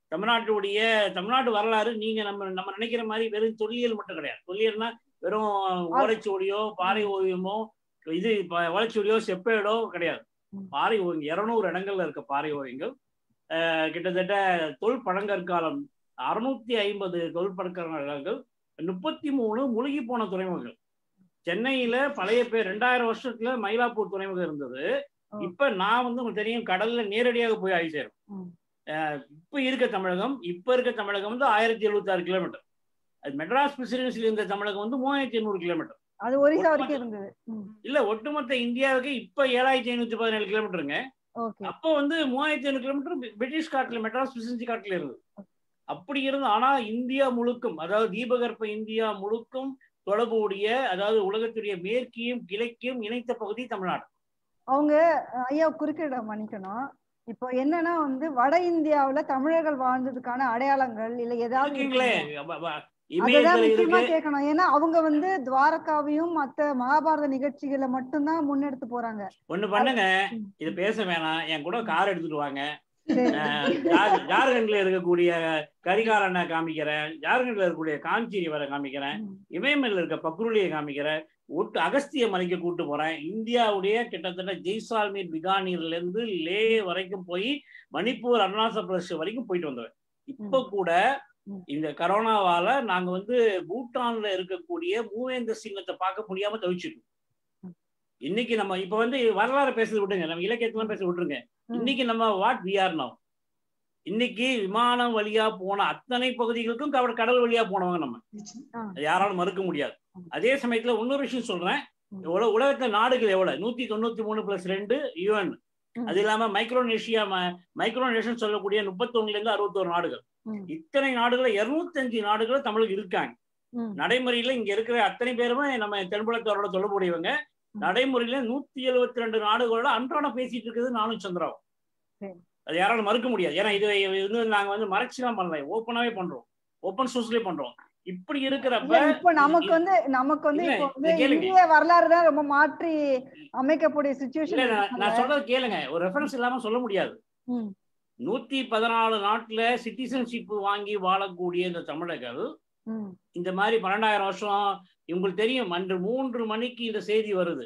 தமிழ்நாட்டுடைய தமிழ்நாட்டு வரலாறு நீங்க நம்ம நம்ம நினைக்கிற மாதிரி வெறும் தொல்லியல் மட்டும் கிடையாது தொல்லியல்னா வெறும் ஓலைச்சுவடியோ பாறை ஓவியமோ இது ப- ஓலைச்சுவடியோ செப்பேடோ கிடையாது ம். பாறை ஓவியம் இருநூறு இடங்கள்ல இருக்க பாறை ஓவியங்கள் அஹ், கிட்டத்தட்ட தொல் பழங்கற்காலம் அறுநூத்தி ஐம்பது தொல் பழங்கற்காலங்கள் முப்பத்தி மூணு முழுகி போன துறைமுகங்கள் சென்னையில பழைய பேர் ரெண்டாயிரம் வருஷத்துல மயிலாப்பூர் துறைமுகம் இருந்தது ஓ. இப்ப நான் வந்து உங்களுக்கு தெரியும் கடல்ல நேரடியாக போய் ஆய்வு செய்யறோம் ம். அஹ் இப்ப இருக்க தமிழகம் இப்ப இருக்க தமிழகம் வந்து ஆயிரத்தி எழுபத்தி ஆறு கிலோமீட்டர் அது மெட்ராஸ் பிரசிடென்சியில் இருந்த தமிழகம் வந்து மூவாயிரத்தி எண்ணூறு கிலோமீட்டர் அது ஒரிசா வரைக்கும் இருந்தது இல்ல ஒட்டுமொத்த இந்தியாவுக்கு இப்ப ஏழாயிரத்தி ஐநூத்தி பதினேழு கிலோமீட்டருங்க ஓகே அப்போ வந்து மூவாயிரத்தி ஐநூறு கிலோமீட்டர் பிரிட்டிஷ் காட்டுல மெட்ராஸ் பிரசிடென்சி காட்டுல இருந்தது அப்படி இருந்து ஆனா இந்தியா முழுக்கும் அதாவது தீபகற்ப இந்தியா முழுக்கும் தொடர்புடைய அதாவது உலகத்துடைய மேற்கையும் கிழக்கையும் இணைத்த பகுதி தமிழ்நாடு அவங்க அஹ், ஐயா குறுக்கிட மன்னிக்கணும் இப்போ என்னன்னா வந்து வட இந்தியாவுல தமிழர்கள் வாழ்ந்ததுக்கான அடையாளங்கள் இல்ல ஏதாவது இருக்குங்களே இருக்குங்களா? வ- வ- அதுதான் இமயத்துல முக்கியமா இருக்கு கேட்கணும் ஏன்னா அவங்க வந்து துவாரகாவையும் மத்த மகாபாரத நிகழ்ச்சிகளை மட்டும்தான் முன்னெடுத்து போறாங்க ஒண்ணு பண்ணுங்க ம். இது பேச வேணாம் என் கூட கார் எடுத்துட்டு வாங்க சரி. அஹ், ஜார்- ஜார்க்கண்ட்ல இருக்கக்கூடிய கரிகாலனை காமிக்கிறேன் ஜார்க்கண்ட்ல இருக்கக்கூடிய காஞ்சிரிவரை காமிக்கிறேன் ம். இமயமலையில் இருக்க பக்ருலியை காமிக்கிறேன் ஒட்டு அகஸ்திய மலைக்கு கூட்டு போறேன் இந்தியாவுடைய கிட்டத்தட்ட ஜெய்சால்மீர் பிகானீர்ல இருந்து லே வரைக்கும் போய் மணிப்பூர் அருணாச்சல பிரதேஷ் வரைக்கும் போயிட்டு வந்தவன் இப்ப கூட ம். இந்த கரோனாவால நாங்க வந்து பூட்டான்ல இருக்கக்கூடிய மூவேந்த சிங்கத்தை பார்க்க முடியாம தவிச்சிருக்கோம் ம். இன்னைக்கு நம்ம இப்ப வந்து வரலாறு பேசுறது விட்டுங்க நம்ம இலக்கியத்தெல்லாம் பேச விட்டுருங்க ம். இன்னைக்கு நம்ம வாட் வி ஆர் நவ் இன்னைக்கு விமானம் வழியா போன அத்தனை பகுதிகளுக்கும் கவ- கடல் வழியா போனவங்க நம்ம அது யாராலும் மறுக்க முடியாது அதே சமயத்துல இன்னொரு விஷயம் சொல்றேன் ம். எவ்வளவு உலகத்துல நாடுகள் எவ்வளவு நூத்தி தொண்ணூத்தி மூணு பிளஸ் ரெண்டு யுஎன் ம். அது இல்லாம மைக்ரோனேஷியா மைக்ரோனேஷன் சொல்லக்கூடிய முப்பத்தொன்னுல இருந்து அறுபத்தோரு நாடுகள் ம். இத்தனை நாடுகள் இருநூத்தஞ்சு நாடுகள் தமிழுக்கு இருக்காங்க ம். நடைமுறையில இங்க இருக்கிற அத்தனை பேருமே நம்ம தென்புலத்தோரோட தொடர்புடையவங்க ம். நடைமுறையில நூத்தி எழுபத்தி ரெண்டு நாடுகளோட அன்றாடம் பேசிட்டு இருக்குது நானும் சந்திராவும் சரி. அது யாராலும் மறுக்க முடியாது ஏன்னா இது வந்து நாங்க வந்து மறைச்சுலாம் பண்ணல ஓப்பனாவே பண்றோம் ஓப்பன் சோர்ஸ்லயே பண்றோம் இப்படி இருக்கிறப்ப இல்ல, இப்போ நமக்கு வந்து நமக்கு வந்து இல்ல, இப்போ வந்து இதை கேளுங்க. இந்திய வரலாறு தான் ரொம்ப மாற்றி அமைக்கக்கூடிய இல்ல சுச்சுவேஷன் நான் நான் சொல்றது கேளுங்க ஒரு ரெஃபரன்ஸ் இல்லாம சொல்ல முடியாது ம். நூத்தி பதினாலு நாட்டுல சிட்டிசன்ஷிப் வாங்கி வாழக்கூடிய இந்த தமிழர்கள் இந்த மாதிரி பன்னெண்டாயிரம் வருஷம் இவங்களுக்கு தெரியும் அன்று மூன்று மணிக்கு இந்த செய்தி வருது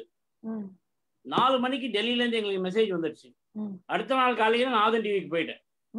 நாலு மணிக்கு டெல்லியில இருந்து எங்களுக்கு மெசேஜ் வந்துருச்சு ம். அடுத்த நாள் காலையில நான் ஆதன் டிவிக்கு போயிட்டேன்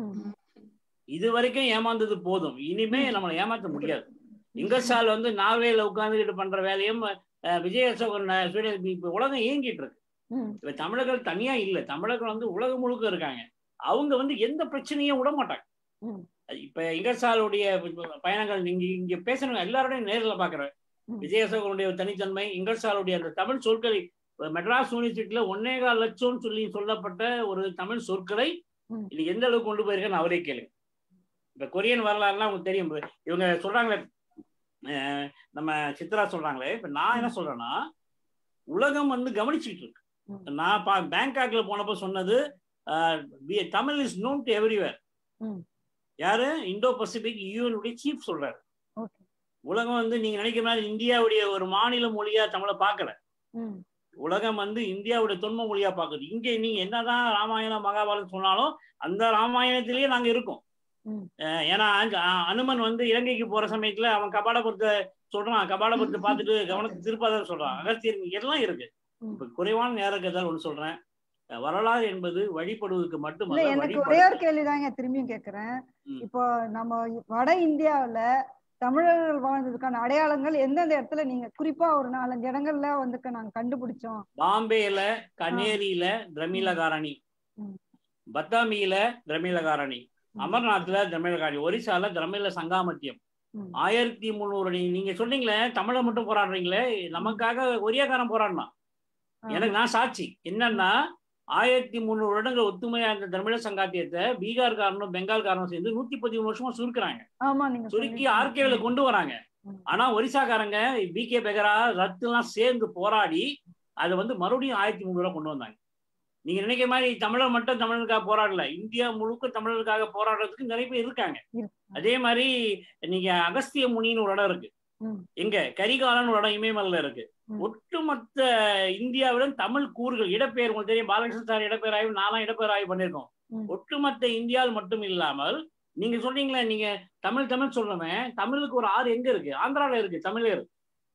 இது வரைக்கும் ஏமாந்தது போதும் இனிமே நம்மளை ஏமாத்த முடியாது இங்கர்சால் வந்து நார்வேல உட்கார்ந்துகிட்டு பண்ற வேலையும் அஹ், விஜய் அசோகன் அஹ், ஸ்வீடன் இப்ப உலகம் இயங்கிட்டு இருக்கு இப்ப தமிழர்கள் தனியா இல்ல தமிழர்கள் வந்து உலகம் முழுக்க இருக்காங்க அவங்க வந்து எந்த பிரச்சனையும் விட மாட்டாங்க ம். இப்ப இங்கர்சாலுடைய பயணங்கள் நீங்க இங்க பேசணும் எல்லாரோடையும் நேர்ல பாக்குறேன் ம். விஜய் அசோகனுடைய தனித்தன்மை இங்கர்சாலுடைய அந்த தமிழ் சொற்களை இப்ப மெட்ராஸ் யூனிவர்சிட்டியில ஒன்னேகால் லட்சம் சொல்லி சொல்லப்பட்ட ஒரு தமிழ் சொற்களை ம். இது எந்த அளவுக்கு கொண்டு போயிருக்கேன்னு அவரே கேளுங்க இப்ப கொரியன் வரலாறுலாம் உங்களுக்கு தெரியும் இப்ப இவங்க சொல்றாங்களே அஹ், நம்ம சித்ரா சொல்றாங்களே இப்ப நான் என்ன சொல்றேன்னா உலகம் வந்து கவனிச்சுட்டு இருக்கு ம். நான் பா பேங்காக்ல போனப்போ சொன்னது uh, we- Tamil is known to everywhere hmm. யாரு இந்தோ பசிபிக் யூஎனுடைய சீஃப் சொல்றாரு ஓகே உலகம் வந்து நீங்க நினைக்கிற மாதிரி இந்தியாவுடைய ஒரு மாநில மொழியா தமிழை பார்க்கல ம் உலகம் வந்து இந்தியாவுடைய தொன்ம மொழியா பார்க்குது இங்க நீங்க என்னதான் ராமாயணம் மகாபாரதம் சொன்னாலும் அந்த ராமாயணத்திலேயே நாங்க இருக்கோம் ம். அஹ் ஏன்னா அங்க, அஹ், அனுமன் வந்து இலங்கைக்கு போற சமயத்துல அவன் கபாலபுரத்தை சொல்றான் கபாலபுரத்தை பார்த்துட்டு கவனத்தை திருப்பாத சொல்றான் அகஸ்தியர் இங்க எல்லாம் இருக்கு ம். இப்ப குறைவான நேரக்கத்தால் ஒண்ணு சொல்றேன் அஹ் வரலாறு என்பது வழிபடுவதற்கு இல்ல மட்டுமல்ல எனக்கு ஒரே வழிபடு ஒரு கேள்விதாங்க திரும்பியும் கேக்குறேன் ம். இப்போ நம்ம வட இந்தியாவுல தமிழர்கள் வாழ்ந்ததுக்கான அடையாளங்கள் எந்தெந்த இடத்துல நீங்க குறிப்பா ஒரு நாலஞ்சு இடங்கள்ல வந்து நாங்க கண்டுபிடிச்சோம் பாம்பேல கனேரியில திரமிளகாரணி ம். பத்தாமியில திரமிளகாரணி ம். அமர்நாத்ல திரமிளகாரணி ஒரிசால திரமிழ சங்காமத்தியம் ம். ஆயிரத்தி முந்நூறு நீ- நீங்க சொன்னீங்களே தமிழை மட்டும் போராடுறீங்களே நமக்காக ஒரியாக்காரன் போராடினான் ஆ. எனக்கு நான் சாட்சி என்னன்னா ஆயிரத்தி முந்நூறு வருடங்கள் ஒத்துமையா இருந்த தமிழ சங்காத்தியத்தை பீகார்காரனும் பெங்கால்காரனும் சேர்ந்து நூத்தி பதிமூணு வருஷமா சுருக்குறாங்க ஆமா நீங்க சுருக்கி சொன்னீங்க. ஆர்கேவில கொண்டு வராங்க ம். ஆனா ஒரிசாக்காரங்க பி கே பெகரா ரத்து எல்லாம் சேர்ந்து போராடி அதை வந்து மறுபடியும் ஆயிரத்தி முந்நூறு கொண்டு வந்தாங்க நீங்க நினைக்கிற மாதிரி தமிழர் மட்டும் தமிழருக்காக போராடல இந்தியா முழுக்க தமிழருக்காக போராடுறதுக்கு நிறைய பேர் இருக்காங்க இருக்கு. அதே மாதிரி நீங்க அகஸ்திய முனின்னு ஒரு இடம் இருக்கு ம். எங்க கரிகாலன் ஒரு இடம் இமயமலையில இருக்கு ம். ஒட்டுமொத்த இந்தியாவிலும் தமிழ் கூறுகள் இடப்பெயர் உங்களுக்கு தெரியும் பாலகிருஷ்ணன் சார் இடப்பெயர் ஆய்வு நாலாம் இடப்பெயர் ஆய்வு பண்ணியிருக்கோம் ம். ஒட்டுமொத்த இந்தியாவில் மட்டும் இல்லாமல் நீங்க சொல்றீங்களே நீங்க தமிழ் தமிழ் சொல்றவன் தமிழுக்கு ஒரு ஆறு எங்க இருக்கு ஆந்திரால இருக்கு தமிழே இருக்கு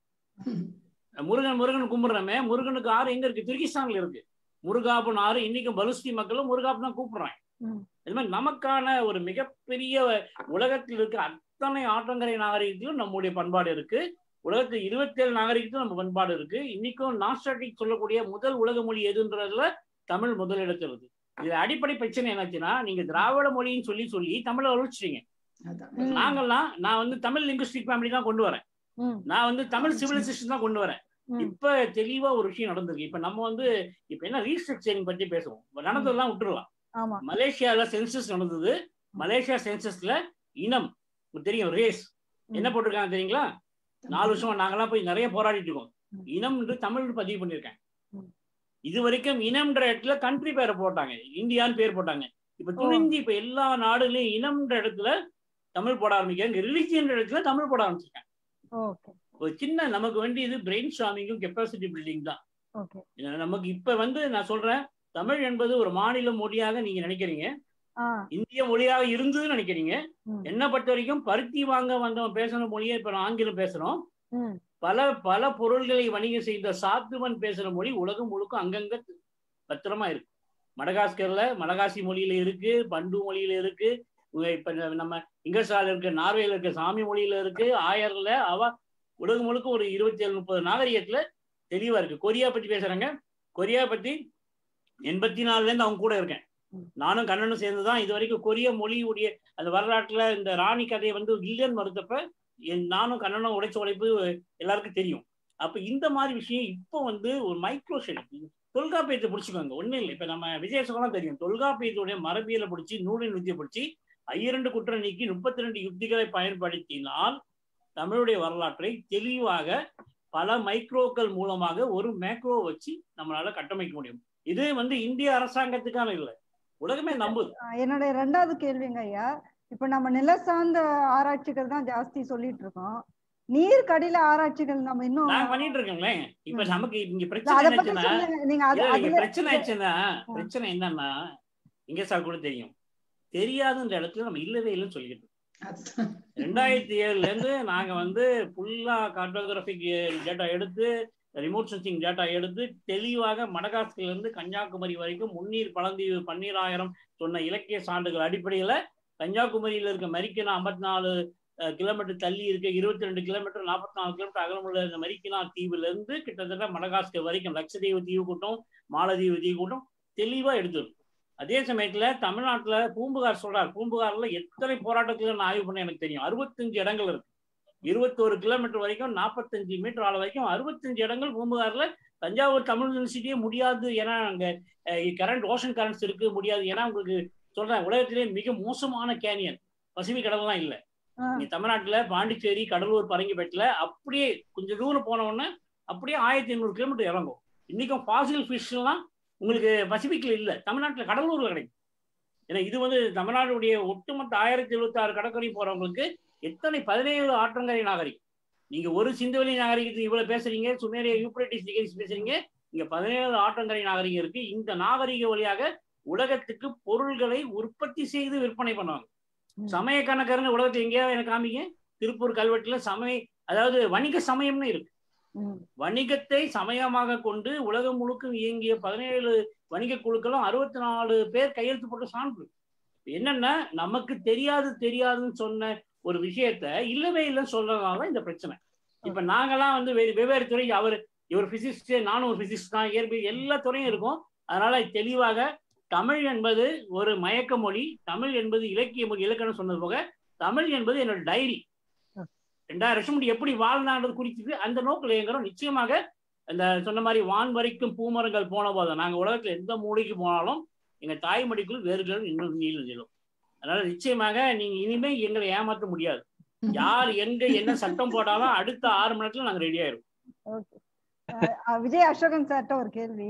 முருகன் முருகன் கும்பிடுறவன் முருகனுக்கு ஆறு எங்க இருக்கு துர்கிஸ்தான்ல இருக்கு முருகாப்புன்னு ஆறு இன்னைக்கும் பலுஸ்தி மக்களும் முருகாப்பு தான் கூப்பிடுறாங்க ம். இது மாதிரி நமக்கான ஒரு மிகப்பெரிய உலகத்தில் இருக்க அத்தனை ஆற்றங்கரை நாகரிகத்திலும் நம்முடைய பண்பாடு இருக்கு உலகத்தில் இருபத்தேழு நாகரிகத்திலும் நம்ம பண்பாடு இருக்கு இன்னைக்கும் நாஸ்டாட்டிக் சொல்லக்கூடிய முதல் உலக மொழி எதுன்றதுல தமிழ் முதலிடத்தில் இருக்கு இதுல அடிப்படை பிரச்சனை என்னாச்சுன்னா நீங்க திராவிட மொழின்னு சொல்லி சொல்லி தமிழை ஒழிச்சிட்டீங்க அதான். ம். நாங்கெல்லாம் நான் வந்து தமிழ் லிங்குஸ்டிக் ஃபேமிலி தான் கொண்டு வரேன் ம், நான் வந்து தமிழ் சிவிலைசேஷன் தான் கொண்டு வரேன் ம். இப்ப தெளிவா ஒரு விஷயம் நடந்திருக்கு இப்ப நம்ம வந்து இப்ப என்ன ரீஸ்ட்ரக்சரிங் பத்தி பேசுவோம் இப்ப நடந்ததெல்லாம் விட்டுருலாம் ஆமா மலேசியால சென்சஸ் நடந்தது மலேசியா சென்சஸ்ல இனம் உங்களுக்கு தெரியும் ரேஸ் என்ன போட்டிருக்காங்க தெரியுங்களா நாலு வருஷமா நாங்கெல்லாம் போய் நிறைய போராடிட்டு இருக்கோம் ம். இனம் என்று தமிழ் பதிவு பண்ணிருக்கேன் ம். இது வரைக்கும் இனம்ன்ற இடத்துல கண்ட்ரி பேரை போட்டாங்க இந்தியான்னு பேர் போட்டாங்க இப்ப துணிஞ்சு இப்ப எல்லா நாடுலயும் இனம்ன்ற இடத்துல தமிழ் போட ஆரம்பிக்காங்க ரிலிஜியன் இடத்துல தமிழ் போட ஆரம்பிச்சிருக்காங்க ஓகே ஒரு சின்ன நமக்கு வேண்டியது பிரெயின் ஸ்டாமிங்கும் கெப்பாசிட்டி பில்டிங் தான் ஓகே ஏன்னா, நமக்கு இப்ப வந்து நான் சொல்றேன் தமிழ் என்பது ஒரு மாநில மொழியாக நீங்க நினைக்கிறீங்க ஆ இந்திய மொழியாக இருந்ததுன்னு நினைக்கிறீங்க ம். என்ன பொறுத்த வரைக்கும் பருத்தி வாங்க வந்தவன் பேசுற மொழியை இப்ப நான் ஆங்கிலம் பேசுறோம் ம் பல பல பொருள்களை வணிகம் செய்த சாத்துவன் பேசுற மொழி உலகம் முழுக்க அங்கங்க பத்திரமா இருக்கு மடகாஸ்கர்ல மலகாசி மொழியில இருக்கு பண்டு மொழியில இருக்கு உங்க இப்ப நம்ம இங்கர்சால இருக்க நார்வேல இருக்க சாமி மொழியில இருக்கு ஆயர்ல அவ உலகம் முழுக்க ஒரு இருபத்தி ஏழு முப்பது நாகரிகத்துல தெளிவா இருக்கு கொரியா பத்தி பேசுறாங்க கொரியா பத்தி எண்பத்தி நாலுல இருந்து அவங்க கூட இருக்கேன் ம். நானும் கண்ணனும் சேர்ந்துதான் இது வரைக்கும் கொரிய மொழியுடைய அந்த வரலாற்றுல இந்த ராணி கதையை வந்து இல்லைன்னு மறுத்தப்ப என் நானும் கண்ணனும் உடைச்ச உழைப்பு எல்லாருக்கும் தெரியும் அப்ப இந்த மாதிரி விஷயம் இப்போ வந்து ஒரு மைக்ரோ ஷெல் தொல்காப்பியத்தை பிடிச்சிக்கோங்க ஒண்ணும் இல்லை இப்ப நம்ம விஜயசுகலாம் தெரியும் தொல்காப்பியத்துடைய மரபியலை பிடிச்சி நூலின் வித்தியை பிடிச்சி ஐரண்டு குற்றம் நீக்கி முப்பத்தி ரெண்டு யுக்திகளை பயன்படுத்தினால் தமிழுடைய வரலாற்றை தெளிவாக பல மைக்ரோக்கள் மூலமாக ஒரு மேக்ரோ வச்சு நம்மளால கட்டமைக்க முடியும் இது வந்து இந்திய அரசாங்கத்துக்கான இல்லை உலகமே நம்புது ஆ, என்னுடைய ரெண்டாவது கேள்விங்க ஐயா இப்ப நம்ம நில சார்ந்த ஆராய்ச்சிகள் தான் ஜாஸ்தி சொல்லிட்டு இருக்கோம் நீர் கடில ஆராய்ச்சிகள் நம்ம இன்னும் நாங்க பண்ணிட்டு இருக்கோங்களே இப்ப ம். நமக்கு இங்க இல்ல, பிரச்சனை அத பத்தி என்னச்சுன்னா சொல்லுங்க நீங்க அது இல்ல, இங்க அதுல பிரச்சனை ஆச்சுன்னா பிரச்சனை என்னன்னா இங்க சார் கூட தெரியும் தெரியாதுன்ற இடத்துல நம்ம இல்லவே இல்லைன்னு சொல்லிக்கிட்டு இருக்கோம். அதுதான். ரெண்டாயிரத்தி ஏழுல இருந்து நாங்க வந்து ஃபுல்லா கார்டோகிராபிக் டேட்டா எடுத்து ரிமோட் சென்சிங் டேட்டா எடுத்து தெளிவாக மடகாஸ்கர்ல இருந்து கன்னியாகுமரி வரைக்கும் முன்னீர் பழந்தீவு பன்னீராயிரம் சொன்ன இலக்கிய சான்றுகள் அடிப்படையில கன்னியாகுமரியில இருக்க மரிக்கனா ஐம்பத்தி நாலு கிலோமீட்டர் தள்ளி இருக்க இருபத்தி ரெண்டு கிலோமீட்டர் நாற்பத்தி நாலு கிலோமீட்டர் அகலமுள்ள இந்த மரிக்கனா தீவுல இருந்து கிட்டத்தட்ட மடகாஸ்கர் வரைக்கும் லட்சத்தீவு தீவு கூட்டம் மாலதீவு தீவு கூட்டம் தெளிவா எடுத்துரும் அதே சமயத்துல தமிழ்நாட்டுல பூம்புகார் சொல்றார் பூம்புகார்ல எத்தனை போராட்டத்துல நான் ஆய்வு பண்ண எனக்கு தெரியும் அறுபத்தஞ்சு இடங்கள் இருக்கு இருபத்தோரு கிலோமீட்டர் வரைக்கும் நாற்பத்தஞ்சு மீட்டர் ஆழ வரைக்கும் அறுபத்தஞ்சு இடங்கள் பூம்புகார்ல தஞ்சாவூர் தமிழ் யூனிவர்சிட்டியே முடியாது ஏன்னா அங்க கரண்ட் ஓஷன் கரண்ட்ஸ் இருக்கு முடியாது ஏன்னா உங்களுக்கு சொல்றேன் உலகத்திலே மிக மோசமான கேனியன் பசிபிக் கடல்லாம் இல்ல ஆ, இங்க தமிழ்நாட்டுல பாண்டிச்சேரி கடலூர் பரங்கிப்பேட்டில் அப்படியே கொஞ்சம் தூரம் போன உடனே அப்படியே ஆயிரத்தி ஐநூறு கிலோமீட்டர் இறங்கும் இன்னைக்கும் ஃபாசில் ஃபிஷ் எல்லாம் உங்களுக்கு பசிபிக்ல இல்ல தமிழ்நாட்டுல கடலூர்ல கிடைக்கும் ஏன்னா இது வந்து தமிழ்நாடுடைய ஒட்டுமொத்த ஆயிரத்தி எழுபத்தி ஆறு கடற்கரை போறவங்களுக்கு எத்தனை பதினேழு ஆற்றங்கரை நாகரிகம் நீங்க ஒரு சிந்துவெளி நாகரிகத்துக்கு இவ்வளவு பேசுறீங்க சுமேரிய யூப்ரட்டிஸ் டிகிரிஸ் பேசுறீங்க இங்க பதினேழு ஆற்றங்கரை நாகரிகம் இருக்கு இந்த நாகரிக வழியாக உலகத்துக்கு பொருள்களை உற்பத்தி செய்து விற்பனை பண்ணுவாங்க ம். சமய கணக்கருங்க உலகத்துல எங்கேயாவது எனக்கு காமிங்க திருப்பூர் கல்வெட்டுல சமய அதாவது வணிக சமயம்னு இருக்கு ம், வணிகத்தை சமயமாக கொண்டு உலகம் முழுக்க இயங்கிய பதினேழு வணிக குழுக்களும் அறுபத்தி நாலு பேர் கையெழுத்து போட்ட சான்று என்னன்னா நமக்கு தெரியாது தெரியாதுன்னு சொன்ன ஒரு விஷயத்த இல்லவே இல்லைன்னு சொல்றதுனால இந்த பிரச்சனை இப்ப நாங்கெல்லாம் வந்து வேறு வெவ்வேறு துறை அவர் இவர் பிசிக்ஸ் நானும் ஒரு பிசிக்ஸ் தான் இயற்பியல் எல்லா துறையும் இருக்கும் அதனால தெளிவாக தமிழ் என்பது ஒரு மயக்க மொழி தமிழ் என்பது இலக்கிய மொழி இலக்கணம் சொன்னது போக தமிழ் என்பது என்னோட டைரி ரெண்டாயிரம் வருஷம் முடி எப்படி வாழ்ந்தான்றது குறித்து அந்த நோக்கில் இயங்குறோம் நிச்சயமாக அந்த சொன்ன மாதிரி வான் வரைக்கும் பூமரங்கள் போன போதும் நாங்க உலகத்துல எந்த மூலைக்கு போனாலும் எங்க தாய்மொழிக்குள் வேறுகள் இன்னும் நீளம் செல்லும் அதனால நிச்சயமாக நீங்க இனிமே எங்களை ஏமாற்ற முடியாது யார் எங்க என்ன சட்டம் போட்டாலும் அடுத்த ஆறு மணி நேரத்துல நாங்க ரெடி ஆயிரும் ஓகே அஹ், அஹ், விஜய் அசோகன் சார்ட்ட ஒரு கேள்வி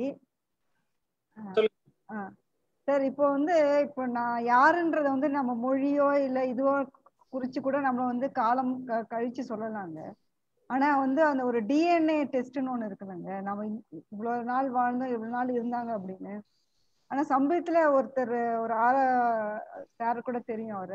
அஹ், சொல்லுங்க. அஹ், சார் இப்போ வந்து இப்போ நான் யாருன்றத வந்து நம்ம மொழியோ இல்ல இதுவோ குறிச்சு கூட நம்ம வந்து காலம் க- கழிச்சு சொல்லலாங்க ஆனா வந்து அந்த ஒரு டிஎன்ஏ டெஸ்ட்னு ஒண்ணு இருக்குதுங்க நம்ம இ- இவ்வளவு நாள் வாழ்ந்தோம் இவ்வளவு நாள் இருந்தாங்க அப்படின்னு ஆனா சமீபத்துல ஒருத்தர் ஒரு ஆற சார் கூட தெரியும் அவரு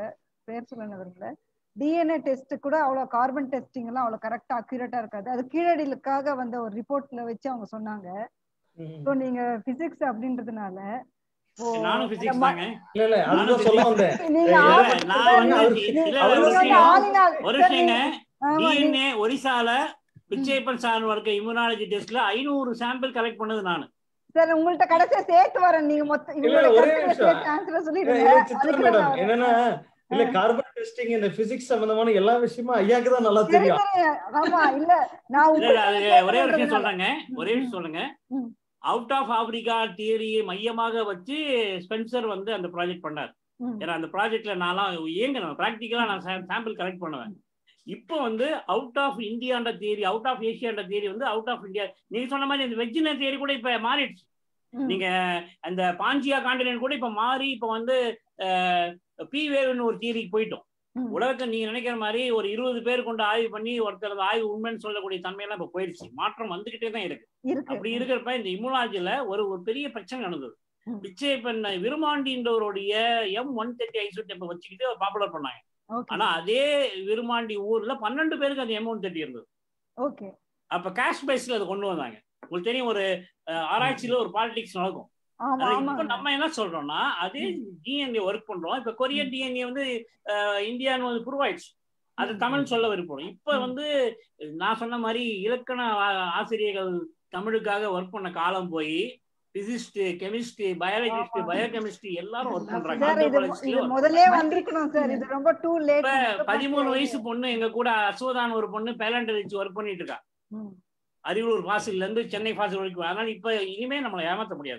பேர் சொல்ல விரும்பல டிஎன்ஏ டெஸ்ட் கூட அவ்வளவு கார்பன் டெஸ்டிங் எல்லாம் அவ்வளவு கரெக்டா அக்யூரேட்டா இருக்காது அது கீழடியிலுக்காக வந்த ஒரு ரிப்போர்ட்ல வச்சு அவங்க சொன்னாங்க ஸோ நீங்க பிசிக்ஸ் அப்படின்றதுனால இப்போ நானும் பிசிக்ஸ் நம்ம- தாங்க இல்ல இல்ல அதுதான் சொல்ல வந்தேன் நீங்க இல்ல, ஆ- நான் சார், வந்து அவரு- இல்ல, இல்ல, அவரு ஒரு நீங்க வந்து விஷயம், ஆளினால் ஒரு சார், விஷயங்க நீங்க- ஆமா, நீங்க- டிஎன்ஏ ஒரிசால பிச்சைப்பன் சார் இருக்க இம்யூனாலஜி டெஸ்ட்ல ஐநூறு சாம்பிள் கலெக்ட் பண்ணது நானு சார் உங்கள்ட்ட கடைசியா சேர்த்து வரேன் நீங்க மொத்த இல்ல, இல்ல, ஒரே இவங்களோட நிமிஷம். ஆன்சர் இல்ல, சொல்லிடுங்க இல்ல, சித்ரா அதுக்கு மேடம் நான் என்னன்னா இல்ல கார்பன் டெஸ்டிங் இந்த பிசிக்ஸ் சம்பந்தமான எல்லா விஷயமும் ஐயாக்கு தான் நல்லா சரி தெரியும் சரி ஆமா இல்ல நான் இல்ல இல்ல அது உங்கள்ட்ட ஒரே ஒரு விஷயம் கேட்கறதுனால. சொல்றேங்க ஒரே விஷயம் சொல்லுங்க ம். அவுட் ஆஃப் ஆப்பிரிக்கா தியரியை மையமாக வச்சு ஸ்பென்சர் வந்து அந்த ப்ராஜெக்ட் பண்ணார் ம். ஏன்னா அந்த ப்ராஜெக்ட்ல நான்லாம் இயங்கினேன் ப்ராக்டிக்கலா நான் சாம்பிள் கலெக்ட் பண்ணுவேன் இப்போ வந்து அவுட் ஆஃப் இந்தியான்ற தியரி அவுட் ஆஃப் ஏஷியான்ற தியரி வந்து அவுட் ஆஃப் இந்தியா நீங்க சொன்ன மாதிரி இந்த வெஜ்ஜின தியரி கூட இப்ப மாறிடுச்சு ம். நீங்க அந்த பாஞ்சியா காண்டினென்ட் கூட இப்ப மாறி இப்ப வந்து பி வேவ்னு ஒரு தியரிக்கு போயிட்டோம் ம். உலகத்தை நீங்க நினைக்கிற மாதிரி ஒரு இருபது பேர் கொண்டு ஆய்வு பண்ணி ஒருத்தர் அந்த ஆய்வு உண்மைன்னு சொல்லக்கூடிய தன்மையெல்லாம் இப்ப போயிடுச்சு மாற்றம் வந்துகிட்டே தான் இருக்கு இருக்கு அப்படி இருக்கிறப்ப இந்த இம்யூனாலஜில ஒரு ஒரு பெரிய பிரச்சனை நடந்தது ம். பிச்சை பண்ண விருமாண்டின்றவருடைய எம் ஒன் தேர்ட்டி ஐசோடெப்பை வச்சுக்கிட்டு பாப்புலர் பண்ணாங்க ஓகே ஆனா அதே விருமாண்டி ஊர்ல பன்னெண்டு பேருக்கு அந்த எம் ஒன் தேர்ட்டி இருந்தது ஓகே அப்ப கேஷ் பேஸ்ல அதை கொண்டு வந்தாங்க உங்களுக்கு தெரியும் ஒரு அஹ், ஆராய்ச்சியில ஒரு பாலிடிக்ஸ் நடக்கும் ஆமா ஆனா ஆமா இப்ப நம்ம என்ன சொல்றோம்னா அதே டிஎன்ஏ ஒர்க் பண்றோம் இப்ப கொரியன் டிஎன்ஏ வந்து அஹ், இந்தியான்னு வந்து ப்ரூவ் ஆயிடுச்சு அது ம். தமிழ் சொல்ல விருப்பம் இப்ப ம். வந்து நான் சொன்ன மாதிரி இலக்கண ஆ- ஆசிரியர்கள் தமிழுக்காக ஒர்க் பண்ண காலம் போய் பிசிஸ்ட் கெமிஸ்ட் பயாலஜிஸ்ட் ஆமா. பயோகெமிஸ்ட்ரி எல்லாரும் ஒர்க் பண்றாங்க சார் இது anthropologist இது work முதல்ல வந்திருக்கணும் சார் இது ரொம்ப டூ லேட் இப்ப பதிமூணு வயசு பொண்ணு எங்க கூட அசோதான் ஒரு பொண்ணு பேலண்ட் வச்சு ஒர்க் பண்ணிட்டு இருக்கா அரியலூர் வாசல்ல இருந்து சென்னை வாசல் வரைக்கும் அதனால இப்ப இனிமே நம்மளை ஏமாத்த முடியாது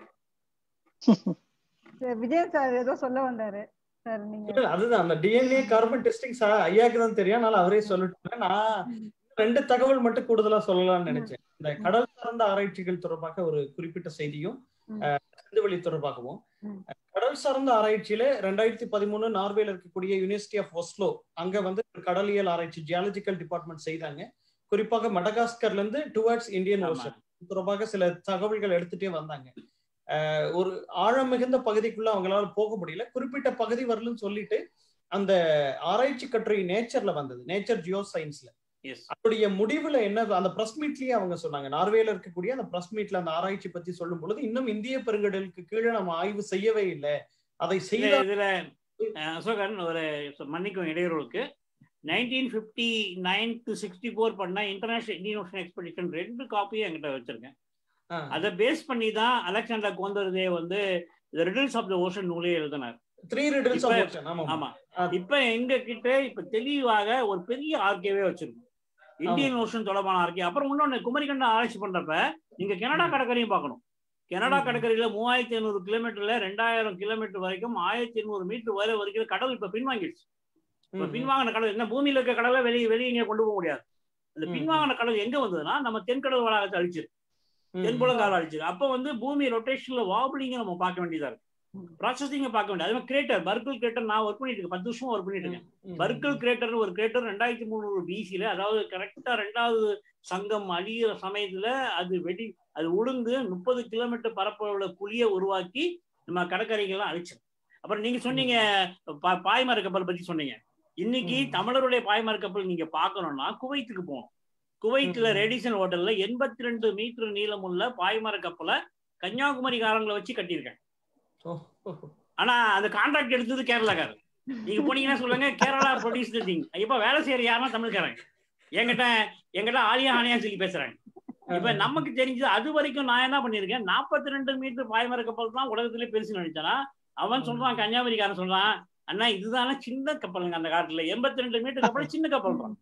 விஜயன் சார் ஏதோ சொல்ல வந்தாரு சார் நீங்க இல்ல, அதுதான் அந்த டிஎன்ஏ கார்பன் டெஸ்டிங் ஐயாக்கு தான் தெரியும் அதனால அவரே சொல்லிட்டு நான் ரெண்டு தகவல் மட்டும் கூடுதலா சொல்லலாம்னு நினைச்சேன் இந்த கடல் சார்ந்த ஆராய்ச்சிகள் தொடர்பாக ஒரு குறிப்பிட்ட செய்தியும் ம். அஹ், சிந்துவெளி தொடர்பாகவும் ம். கடல் சார்ந்த ஆராய்ச்சியில ரெண்டாயிரத்தி பதிமூணு நார்வேல இருக்கக்கூடிய யூனிவர்சிட்டி ஆஃப் ஒஸ்லோ அங்க வந்து ஒரு கடலியல் ஆராய்ச்சி ஜியாலஜிக்கல் டிபார்ட்மெண்ட் செய்தாங்க குறிப்பாக மடகாஸ்கர்ல இருந்து டுவர்ட்ஸ் இந்தியன் ஆமா. ஓஷன் தொடர்பாக சில தகவல்கள் எடுத்துட்டே வந்தாங்க அஹ், ஒரு ஆழம் மிகுந்த பகுதிக்குள்ள அவங்களால போக முடியல குறிப்பிட்ட பகுதி வரலன்னு சொல்லிட்டு அந்த ஆராய்ச்சி கட்டுரை நேச்சர்ல வந்தது நேச்சர் ஜியோ சயின்ஸ்ல எஸ் அதோடைய முடிவுல என்ன அந்த பிரஸ் மீட்லயே அவங்க சொன்னாங்க நார்வேல இருக்கக்கூடிய அந்த பிரஸ் மீட்ல அந்த ஆராய்ச்சி பத்தி சொல்லும் பொழுது இன்னும் இந்திய பெருங்கடலுக்கு கீழே நம்ம ஆய்வு செய்யவே இல்லை அதை இல்ல செய்த இதுல அஹ், அசோகன் ஒரு மன்னிக்கும் இடையூறுக்கு nineteen fifty nine to sixty four பண்ண இன்டர்நேஷனல் இந்தியன் ஓஷன் எக்ஸ்பெடிஷன் ரெண்டு காப்பியும் என்கிட்ட வச்சிருக்கேன் அதை பேஸ் பண்ணி தான் அலெக்சாண்டர் கோந்தர்தே வந்து ரிடில்ஸ் ஆஃப் த ஓஷன் நூலே எழுதினார் த்ரீ ரிடல்ஸ் இப்ப- ஆஃப் ஓஷன் ஆமா ஆமா ஆ. இப்ப எங்க கிட்ட இப்ப தெளிவாக ஒரு பெரிய ஆர்கேவே வச்சிருக்கோம் இந்தியன் ஓஷன் தொடர்பான ஆர்கே அப்புறம் இன்னொன்னு குமரிக்கண்டம் ஆராய்ச்சி பண்றப்ப நீங்க கனடா கடற்கரையும் பார்க்கணும் கனடா ம். கடற்கரையில மூவாயிரத்தி ஐநூறு கிலோமீட்டர்ல ரெண்டாயிரம் கிலோமீட்டர் வரைக்கும் ஆயிரத்தி எண்ணூறு மீட்டர் வரை வரைக்கும் கடல் இப்ப பின்வாங்கிடுச்சு இப்ப ம், பின்வாங்கின கடல் என்ன பூமியில இருக்க கடலை வெளியே வெளியே இங்க கொண்டு போக முடியாது அந்த ம். பின்வாங்கின கடல் எங்க வந்ததுன்னா நம்ம தென்கடல் வளாகத்தை அழிச்சிரு ம், தென்புலங்கால அழிச்சிரு அப்ப வந்து பூமி ரொட்டேஷன்ல வாபிளிங்க நம்ம பார்க்க வேண்டியதா இருக்கு ம். ப்ராசஸிங்க பார்க்க வேண்டியது அதே மாதிரி கிரேட்டர் பர்கிள் கிரேட்டர் நான் ஒர்க் பண்ணிட்டு இருக்கேன் பத்து வருஷமா ஒர்க் பண்ணிட்டு இருக்கேன் ம், பர்கிள் கிரேட்டர் ஒரு கிரேட்டர் ரெண்டாயிரத்தி முந்நூறு பிசில அதாவது கரெக்டா ரெண்டாவது சங்கம் அழியிற சமயத்துல அது வெடி அது உளுந்து முப்பது கிலோமீட்டர் பரப்பளவுல குழிய உருவாக்கி நம்ம கடற்கரைகள்லாம் அழிச்சோம் அப்புறம் நீங்க சொன்னீங்க பா- பாய்மர கப்பல் பத்தி சொன்னீங்க இன்னைக்கு ம். தமிழருடைய பாய்மர கப்பல் நீங்க பார்க்கணும்னா குவைத்துக்கு போகணும் குவைத்துல ம். ரேடிசன் ஹோட்டல்ல எண்பத்தி ரெண்டு மீட்டர் நீளமுள்ள பாய்மர கப்பலை கன்னியாகுமரிக்காரங்களை வச்சு கட்டியிருக்காங்க ஓ, ஓ, ஆனா அந்த கான்ட்ராக்ட் எடுத்தது கேரளாக்காரர் நீங்க போனீங்கன்னா சொல்லுங்க கேரளா ப்ரொடியூஸ் திங் இப்ப வேலை செய்யற யாருன்னா தமிழ்காரங்க என்கிட்ட என்கிட்ட ஆலியா ஆனியா சொல்லி பேசுறாங்க இப்ப நமக்கு தெரிஞ்சது அது வரைக்கும் நான் என்ன பண்ணிருக்கேன் 42 ரெண்டு மீட்டர் பாய்மர கப்பல் தான் உலகத்திலே பெருசு நினைச்சானா அவன் சொல்றான் கன்னியாகுமரிக்காரன் சொல்றான் அண்ணா இதுதானே சின்ன கப்பலுங்க அந்த காலத்துல எண்பத்தி ரெண்டு மீட்டர் கப்பல் சின்ன கப்பல் தான்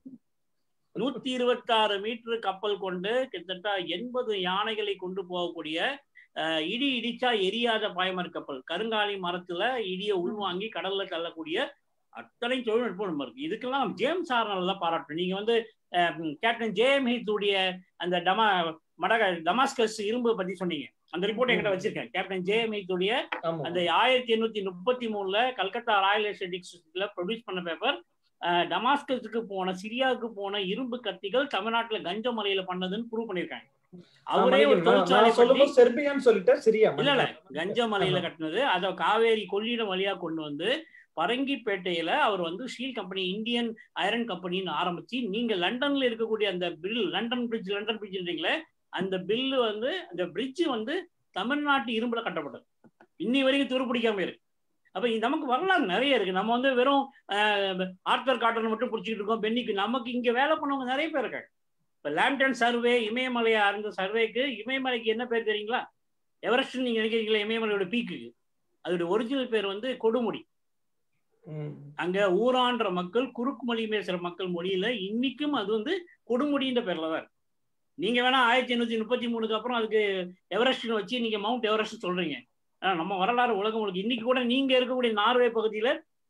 நூத்தி இருபத்தாறு மீட்டர் கப்பல் கொண்டு கிட்டத்தட்ட எண்பது யானைகளை கொண்டு போகக்கூடிய அஹ், இடி இடிச்சா எரியாத பாய்மர கப்பல் கருங்காலி மரத்துல இடிய உள்வாங்கி கடல்ல தள்ளக்கூடிய அத்தனை தொழில்நுட்பம் நம்ம இருக்கு இதுக்கெல்லாம் ஜேம்ஸ் ஆர்னல் தான் பாராட்டணும் நீங்க வந்து அஹ், கேப்டன் ஜேஎம் ஹீத்துடைய அந்த டமா மடக டமாஸ்கஸ் இரும்பு பத்தி சொன்னீங்க அந்த ரிப்போர்ட் என்கிட்ட வச்சிருக்கேன் கேப்டன் ஜேஎம் ஹீத்துடைய ஆமா அந்த ஆயிரத்தி எண்ணூத்தி முப்பத்தி மூணுல கல்கத்தா ராயல் எஸ்டேட்டிக்ஸ்ல ப்ரொடியூஸ் பண்ண பேப்பர் டமாஸ்கஸுக்கு போன சிரியாவுக்கு போன இரும்பு கத்திகள் தமிழ்நாட்டுல கஞ்ச மலையில பண்ணதுன்னு ப்ரூவ் பண்ணிருக்காங்க அவரே ஒரு நான் தொழிற்சாலை நான் பண்ணி சொல்லும்போது செர்பியான்னு சொல்லிட்டேன் சிரியா இல்ல இல்ல மன்னிக்கவும். கஞ்சமலையில ஆமா. கட்டினது அத காவேரி கொள்ளிடம் வழியா கொண்டு வந்து பரங்கிப்பேட்டையில அவர் வந்து ஸ்டீல் கம்பெனி இந்தியன் அயரன் கம்பெனின்னு ஆரம்பிச்சு நீங்க லண்டன்ல இருக்கக்கூடிய அந்த பில் லண்டன் பிரிட்ஜ் லண்டன் பிரிட்ஜ்ன்றீங்களே அந்த பில்லு வந்து அந்த பிரிட்ஜ் வந்து தமிழ்நாட்டு இரும்புல கட்டப்பட்டது இன்னி வரைக்கும் துருப்பிடிக்காம இருக்கு அப்ப இது நமக்கு வரலாறு நிறைய இருக்கு நம்ம வந்து வெறும் ஆஹ், ஆர்த்தர் காட்டன் மட்டும் பிடிச்சிட்டு இருக்கோம் பென்னிக்கு நமக்கு இங்க வேலை பண்ணவங்க நிறைய பேர் இருக்காங்க இப்ப லேம்டன் சர்வே இமயமலையா இருந்த சர்வேக்கு இமயமலைக்கு என்ன பேர் தெரியுங்களா எவரெஸ்ட் நீங்க நினைக்கிறீங்களா இமயமலையோட பீக்குக்கு அதோட ஒரிஜினல் பேர் வந்து கொடுமுடி ம். அங்க ஊரான்ற மக்கள் குறுக்கு மொழி பேசுற மக்கள் மொழியில இன்னைக்கும் அது வந்து கொடுமுடின்ற பேர்ல தான் இருக்கு நீங்க வேணா ஆயிரத்தி எண்ணூத்தி முப்பத்தி மூணுக்கு அப்புறம் அதுக்கு எவரெஸ்ட்னு வச்சு நீங்க மவுண்ட் எவரெஸ்ட் சொல்றீங்க ஆனா நம்ம வரலாறு உலகம் உங்களுக்கு இன்னைக்கு கூட நீங்க இருக்கக்கூடிய நார்வே பகுதியில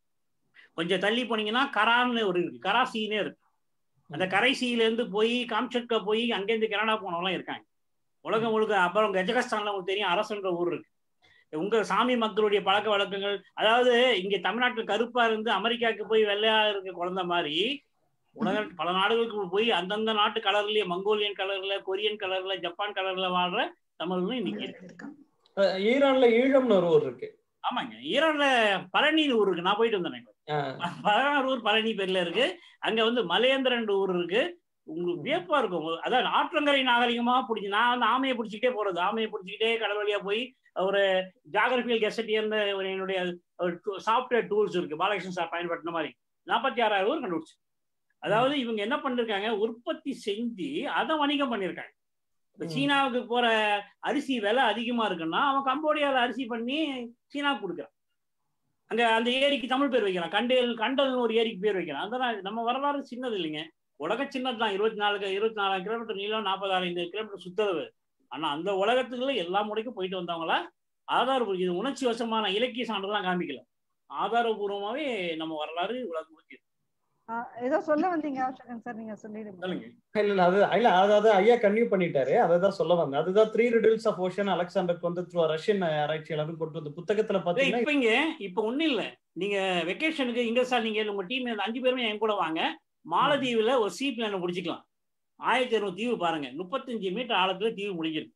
கொஞ்சம் தள்ளி போனீங்கன்னா கரான்னு ஒரு இருக்கு கராசின்னே இருக்கு அந்த கரைசியில இருந்து போய் காம்சட்கா போய் அங்கேருந்து கனடா போனவங்களாம் இருக்காங்க உலகம் முழுக்க அப்புறம் கஜகஸ்தான்ல உங்களுக்கு தெரியும் அரசன்ற ஊர் இருக்கு உங்க சாமி மக்களுடைய பழக்க வழக்கங்கள் அதாவது இங்க தமிழ்நாட்டுல கருப்பா இருந்து அமெரிக்காவுக்கு போய் வெள்ளையா இருக்க குழந்தை மாதிரி உலக பல நாடுகளுக்கு போய் அந்தந்த நாட்டு கலர்லயே மங்கோலியன் கலர்ல கொரியன் கலர்ல ஜப்பான் கலர்ல வாழ்ற தமிழர்களும் இன்னைக்கு இருக்கு இருக்காங்க அஹ் ஈரான்ல ஈழம்னு ஒரு ஊர் இருக்கு ஆமாங்க ஈரான்ல பழனின்னு ஊர் இருக்கு நான் போயிட்டு வந்தேன் அஹ் பதினாறு ஊர் பழனி பேர்ல இருக்கு அங்க வந்து மலையந்திரன் ஊர் இருக்கு உங்களுக்கு வியப்பா இருக்கும் அதான் ஆற்றங்கரை நாகரிகமா பிடிச்சி நான் வந்து ஆமையை பிடிச்சிக்கிட்டே போறது ஆமையை பிடிச்சிக்கிட்டே கடல் வழியா போய் ஒரு ஜாகிரபியல் கெசட்டியர்னு ஒரு என்னுடைய சாஃப்ட்வேர் டூல்ஸ் இருக்கு பாலகிருஷ்ணன் சார் பயன்படுத்தின மாதிரி நாற்பத்தி ஆறாயிரம் ஊர் கண்டுபிடிச்சு அதாவது இவங்க என்ன பண்ணிருக்காங்க உற்பத்தி செஞ்சு அதை வணிகம் பண்ணிருக்காங்க இப்ப ம். சீனாவுக்கு போற அரிசி விலை அதிகமா இருக்குன்னா அவன் கம்போடியால அரிசி பண்ணி சீனாவுக்கு கொடுக்குறான் அங்க அந்த ஏரிக்கு தமிழ் பேர் வைக்கிறான் கண்டல் கண்டல்னு ஒரு ஏரிக்கு பேர் வைக்கிறான் அதெல்லாம் நம்ம வரலாறு சின்னது இல்லைங்க உலக சின்னது தான் இருபத்தி நாலு இருபத்தி நாலாயிரம் கிலோமீட்டர் நீளம் நாற்பதாயிரம் கிலோமீட்டர் சுத்தளவு ஆனா அந்த உலகத்துக்குள்ள எல்லா முறைக்கும் போயிட்டு வந்தவங்களா ஆதாரபூர்வ இது உணர்ச்சி வசமான இலக்கிய சான்றுலாம் காமிக்கல ஆதாரபூர்வமாவே நம்ம வரலாறு உலகம் முழுக்க ஆஹ் ஏதோ சொல்ல வந்தீங்க ஆஷகன் சார் நீங்க சொல்லிடுங்க சொல்லுங்க இல்ல இல்ல அது இல்ல அதாவது ஐயா கன்யூ பண்ணிட்டாரு அததான் சொல்ல வந்தேன் அதுதான் three riddles of ocean Alexander வந்து through ரஷ்யன் ஆராய்ச்சியாளரும் கொண்டு வந்த புத்தகத்துல இல்ல, பாத்தீங்கன்னா இப்ப இங்க இப்ப ஒண்ணும் இல்ல நீங்க வெக்கேஷனுக்கு இங்க சார் நீங்க உங்க டீம் அஞ்சு பேருமே என் கூட வாங்க மாலத்தீவுல ஒரு சீ பிளான முடிச்சுக்கலாம் ஆயிரத்தி இருநூறு தீவு பாருங்க முப்பத்தஞ்சு மீட்டர் ஆழத்துல தீவு முடிஞ்சிருக்கு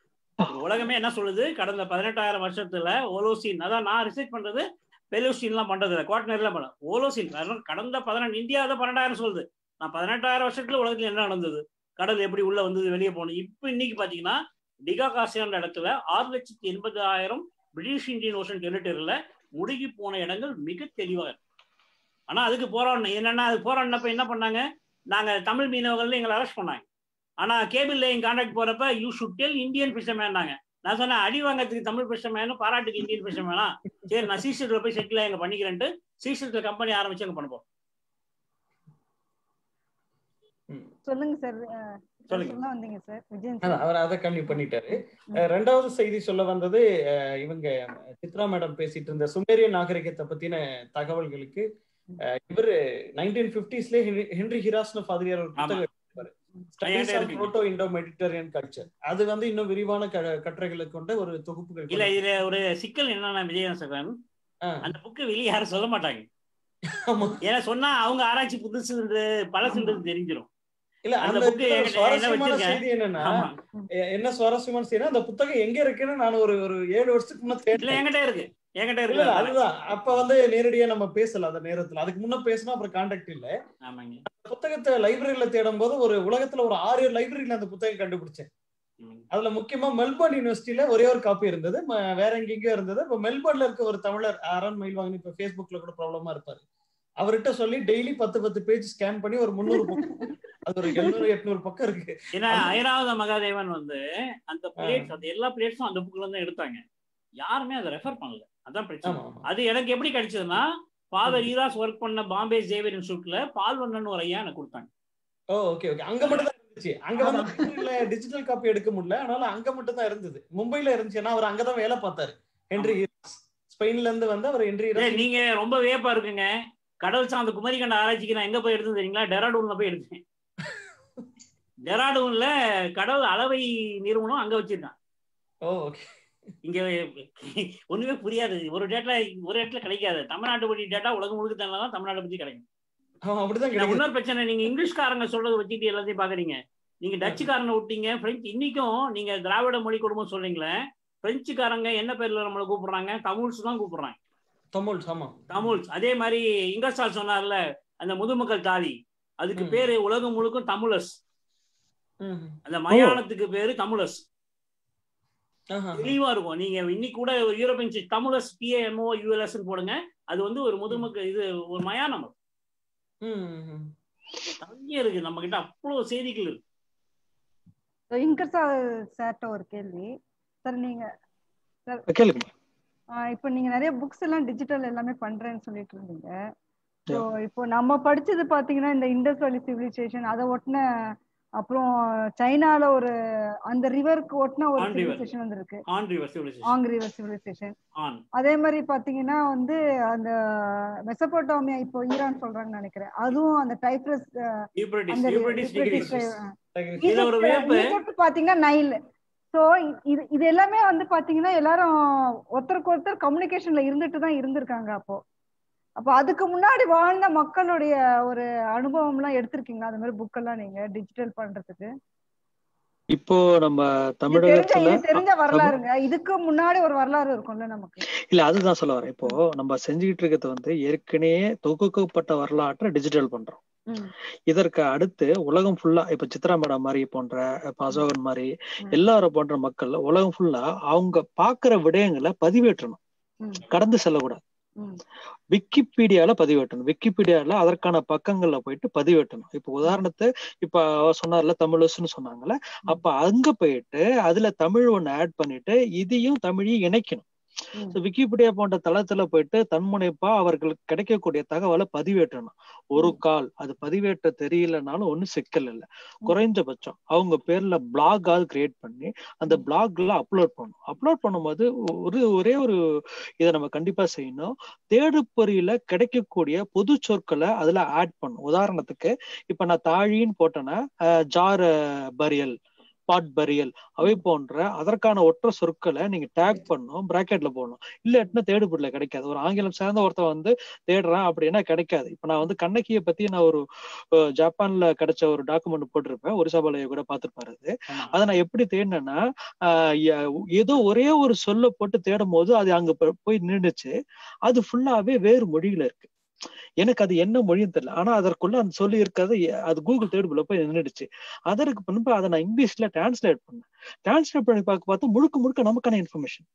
இது உலகமே என்ன சொல்லுது கடந்த பதினெட்டாயிரம் வருஷத்துல ஓலோசின் அதான் நான் ரிசர்ச் பண்றது பெலோசின்லாம் பண்றது இல்லை குவாட்டினர்லாம் பண்ண ஓலோசின் காரணம் கடந்த பதினெண்டு இந்தியா தான் பன்னெண்டாயிரம் சொல்லுது நான் பதினெட்டாயிரம் வருஷத்துல உலகத்துல என்ன நடந்தது கடல் எப்படி உள்ள வந்தது வெளியே போனது இப்ப இன்னைக்கு பாத்தீங்கன்னா டிகா காசியான்ற இடத்துல ஆறு லட்சத்தி எண்பதாயிரம் பிரிட்டிஷ் இந்தியன் ஓஷன் டெரிட்டரியில முழுகி போன இடங்கள் மிக தெளிவாக இருக்கு ஆனா அதுக்கு போராடணும் என்னன்னா அது போராடினப்ப என்ன பண்ணாங்க நாங்க தமிழ் மீனவர்கள் எங்களை அரெஸ்ட் பண்ணாங்க ஆனா கேபிள் லைன் கான்டாக்ட் போறப்ப you should tell Indian fisherman நாங்க நான் சொன்னேன் அடி வாங்கறதுக்கு தமிழ் ஃபிஷர்மேன் பாராட்டுக்கு இந்தியன் ஃபிஷர்மேனா சரி நான் சீசர்ல போய் செட்டில் எங்க பண்ணிக்கிறேன்ட்டு சீசர்ல கம்பெனி ஆரம்பிச்சு அங்க பண்ணுவோம் சொல்லுங்க சார் சொல்லுங்க. சொல்ல வந்தீங்க சார் விஜயன் அதான், சார் அவர் அதை கன்யூ பண்ணிட்டாரு அஹ் ரெண்டாவது செய்தி சொல்ல வந்தது அஹ் இவங்க சித்ரா மேடம் பேசிட்டு இருந்த சுமேரிய நாகரிகத்தை பத்தின தகவல்களுக்கு அஹ் இவரு நைன்டீன் பிப்டிஸ்ல ஹென்ரி ஹிராஸ்னு ஃபாதிரியார் ஒரு புத்தகம் எழுதியிருப்பாரு. Studies என்கிட்ட on இருக்குங்க. Proto Indo-Mediterranean culture. அது வந்து இன்னும் விரிவான க- கட்டுரைகளை கொண்ட ஒரு தொகுப்புகள் இல்ல இதுல ஒரு சிக்கல் என்னன்னா விஜயசகன் ஆ. அந்த புக்கு வெளியே யாரும் சொல்ல மாட்டாங்க ஆமா. ஏன்னா சொன்னா அவங்க ஆராய்ச்சி புதுசுன்றது பழசுன்றது தெரிஞ்சிடும் இல்ல அந்த அந்த book இதுல என்கிட்ட சுவாரஸ்யமான வச்சிருக்கேன். செய்தி என்னன்னா ஆமா எ- என்ன சுவாரஸ்யமான செய்தி அந்த புத்தகம் எங்க இருக்குன்னு நான் ஒரு ஒரு ஏழு வருஷத்துக்கு முன்ன இல்ல தேடினேன் என்கிட்ட இருக்கு என்கிட்ட இல்ல, இல்ல, இருக்கு அதுதான் அப்ப வந்து நேரடியா நம்ம பேசல அந்த நேரத்துல அதுக்கு முன்ன பேசினா அப்புறம் கான்டாக்ட் இல்ல ஆமாங்க புத்தகத்தை லைப்ரரியில தேடும் போது ஒரு உலகத்துல ஒரு ஆறு லைப்ரரியில அந்த புத்தகம் கண்டுபிடிச்சேன் ம். அதுல முக்கியமா மெல்பர்ன் யூனிவர்சிட்டியில ஒரே ஒரு காப்பி இருந்தது ம- வேற எங்கெங்கயோ இருந்தது இப்ப மெல்பர்ன்ல இருக்க ஒரு தமிழர் அரண் மயில்வாங்கன்னு இப்ப Facebookல கூட ப்ராப்ளமா இருப்பாரு அவர்கிட்ட சொல்லி டெய்லி பத்து பத்து பேஜ் ஸ்கேன் பண்ணி ஒரு முந்நூறு பக்கம் அது ஒரு எழுநூறு எட்நூறு பக்கம் இருக்கு ஏன்னா ஐராவத மகாதேவன் வந்து அந்த பிளேட்ஸ் அந்த எல்லா பிளேட்ஸும் அந்த புக்ல இருந்து எடுத்தாங்க யாருமே அதை ரெஃபர் பண்ணல அதான் பிரச்சனை ஆமா ஆமா அது எனக்கு எப்படி கிடைச்சதுன்னா ஃபாதர் ஈராஸ் ஒர்க் பண்ண பாம்பே ஜேவியர் இன்ஸ்டியூட்ல பால்வண்ணன் ஒரு ஐயா எனக்கு கொடுத்தாங்க ஓ ஓகே ஓகே அங்க மட்டும் தான் இருந்துச்சு அங்க வந்து டிஜிட்டல் காப்பி எடுக்க முடியல அதனால அங்க மட்டும் தான் இருந்தது மும்பைல இருந்துச்சு ஏன்னா அவர் அங்கதான் வேலை பார்த்தாரு ஹென்ரி ஹீராஸ். ஸ்பெயின்ல இருந்து வந்து அவர் ஹென்ரி ஏய், ஹீராஸ் நீங்க ரொம்ப வியப்பா இருக்குங்க கடல் சார்ந்த குமரிக்கண்ட ஆராய்ச்சிக்கு நான் எங்க போய் எடுத்தேன் தெரியுங்களா டெராடூன்ல போய் எடுத்தேன் டெராடூன்ல கடல் அளவை நிறுவனம் அங்க வச்சிருக்கான் ஓ ஓகே இங்க ஒண்ணுமே புரியாது ஒரு டேட்டா ஒரு இடத்துல கிடைக்காது தமிழ்நாட்டு பத்தி டேட்டா உலகம் முழுக்க தான் தமிழ்நாட்டை பத்தி கிடைக்கும் அவன் அப்படிதான் நான் கிடைக்குது இன்னொரு பிரச்சனை நீங்க இங்கிலீஷ்காரங்க சொல்றதை வச்சுட்டு எல்லாத்தையும் பாக்குறீங்க நீங்க டச்சுக்காரனை விட்டீங்க பிரெஞ்சு இன்னைக்கும் நீங்க திராவிட மொழி குடும்பம் சொல்றீங்களே பிரெஞ்சுக்காரங்க என்ன பேர்ல நம்மளை கூப்பிடுறாங்க தமிழ்ஸ் தான் கூப்பிடுறாங்க தமிழ் ஆமா தமிழ்ஸ் அதே மாதிரி இங்கர்சால் சொன்னார்ல அந்த முதுமக்கள் தாலி அதுக்கு ம். பேரு உலகம் முழுக்கும் தமிழஸ் ம். அந்த மயானத்துக்கு பேரு தமிழஸ் ஆஹா. தெளிவா இருக்கும் நீங்க இன்னைக்கு கூட ஒரு யூரோப்பியன் சி- தமிழஸ் பிஏஎம்ஓ யூஎல்எஸ் போடுங்க அது வந்து ஒரு முதுமக்கள் இது ஒரு மயானம் அது. ம், ம். நிறைய இருக்கு நம்ம கிட்ட அவ்வளவு செய்திகள் இருக்கு இங்கர்சா சார்ட்ட ஒரு கேள்வி சார் நீங்க கேளுங்க ஆஹ் இப்போ நீங்க நிறைய புக்ஸ் எல்லாம் டிஜிட்டல் எல்லாமே பண்றேன்னு சொல்லிட்டு இருந்தீங்க ஸோ இப்போ நம்ம படிச்சது பாத்தீங்கன்னா இந்த இண்டஸ் வேலி சிவிலைசேஷன் அதை ஒட்டின அப்புறம் சைனால ஒரு அந்த ரிவருக்கு ஒட்டின ஒரு On river. சிவிலைசேஷன் வந்திருக்கு on river civilization on river civilization ஆன் அதே மாதிரி பாத்தீங்கன்னா வந்து அந்த மெசபோட்டோமியா இப்போ ஈரான் சொல்றாங்கன்னு நினைக்கிறேன் அதுவும் அந்த டைப்ரஸ் யூப்ரட்டிஸ் அந்த யூப்ரட்டிஸ் யூப்ரட்டிஸ் டிகிரிஸ் ஈஜிப்ட் இதுல ஒரு வியப்பு- ஈஜிப்ட் பாத்தீங்கன்னா நைல் சோ இது இது எல்லாமே வந்து பாத்தீங்கன்னா எல்லாரும் ஒருத்தருக்கு ஒருத்தர் கம்யூனிகேஷன்ல இருந்துட்டு தான் இருந்திருக்காங்க அப்போ அப்போ அதுக்கு முன்னாடி வாழ்ந்த மக்களுடைய ஒரு அனுபவம் எல்லாம் எடுத்திருக்கீங்களா அந்த மாதிரி புக் எல்லாம் நீங்க டிஜிட்டல் பண்றதுக்கு இப்போ நம்ம இது தெரிஞ்ச தமிழகத்துல இது தெரிஞ்ச வரலாறுங்க இதுக்கு முன்னாடி ஒரு வரலாறு இருக்கும்ல நமக்கு இல்ல அதுதான் சொல்ல வரேன் இப்போ நம்ம செஞ்சுக்கிட்டு இருக்கிறது வந்து ஏற்கனவே தொகுக்கப்பட்ட வரலாற்றை டிஜிட்டல் பண்றோம் ம், இதற்கு அடுத்து உலகம் ஃபுல்லா இப்ப சித்ரா மேடம் மாதிரி போன்ற இப்ப அசோகன் மாதிரி ம். எல்லாரும் போன்ற மக்கள் உலகம் ஃபுல்லா அவங்க பாக்குற விடயங்களை பதிவேற்றணும் ம், கடந்து செல்லக்கூடாது ம், விக்கிபீடியால பதிவேற்றணும் விக்கிபீடியால அதற்கான பக்கங்கள்ல போயிட்டு பதிவேற்றணும் இப்ப உதாரணத்து இப்ப அவ சொன்னார்ல தமிழஸ்ன்னு சொன்னாங்கல்ல அப்ப அங்க போயிட்டு அதுல தமிழ் ஒண்ணு ஆட் பண்ணிட்டு இதையும் தமிழையும் இணைக்கணும் ம். So, விக்கிபீடியா போன்ற தளத்துல போயிட்டு தன்முனைப்பா அவர்களுக்கு கிடைக்கக்கூடிய தகவலை பதிவேற்றணும் ஒரு கால் அது பதிவேற்ற தெரியலனாலும் ஒண்ணும் சிக்கல் இல்லை குறைஞ்சபட்சம் அவங்க பேர்ல பிளாகாவது கிரியேட் பண்ணி அந்த பிளாக்ல அப்லோட் பண்ணணும் அப்லோட் பண்ணும்போது ஒரு ஒரே ஒரு இதை நம்ம கண்டிப்பா செய்யணும் தேடுப்பொறியில கிடைக்கக்கூடிய பொது சொற்களை அதுல ஆட் பண்ணும் உதாரணத்துக்கு இப்ப நான் தாழின்னு போட்டேன்னா ஜார் பரியல் பாட் பரியல் அவை போன்ற அதற்கான ஒற்ற சொற்களை நீங்க டேக் பண்ணும் பிராக்கெட்ல போடணும் இல்லாட்டினா தேடுபொருள கிடைக்காது ஒரு ஆங்கிலம் சார்ந்த ஒருத்தன் வந்து தேடுறான் அப்படின்னா கிடைக்காது இப்ப நான் வந்து கண்ணகியை பத்தி நான் ஒரு அஹ், ஜப்பான்ல கிடைச்ச ஒரு டாக்குமெண்ட் போட்டிருப்பேன் ஒரு சபாலய கூட பார்த்திருப்பாரு அது அதை நான் எப்படி தேடினேன்னா ஆஹ் எ- ஏதோ ஒரே ஒரு சொல்ல போட்டு தேடும் போது அது அங்க போ- போய் நின்றுச்சு அது ஃபுல்லாவே வேறு மொழியில இருக்கு எனக்கு அது என்ன மொழின்னு தெரியல ஆனா அதற்குள்ள அந்த சொல்லி இருக்கிறது எ- அது கூகுள் தேடுபுல போய் நின்றுடுச்சு அதற்கு பின்பு அதை நான் இங்கிலீஷ்ல டிரான்ஸ்லேட் பண்ணேன் டிரான்ஸ்லேட் பண்ணி பார்க்க பார்த்தா முழுக்க முழுக்க நமக்கான இன்ஃபர்மேஷன்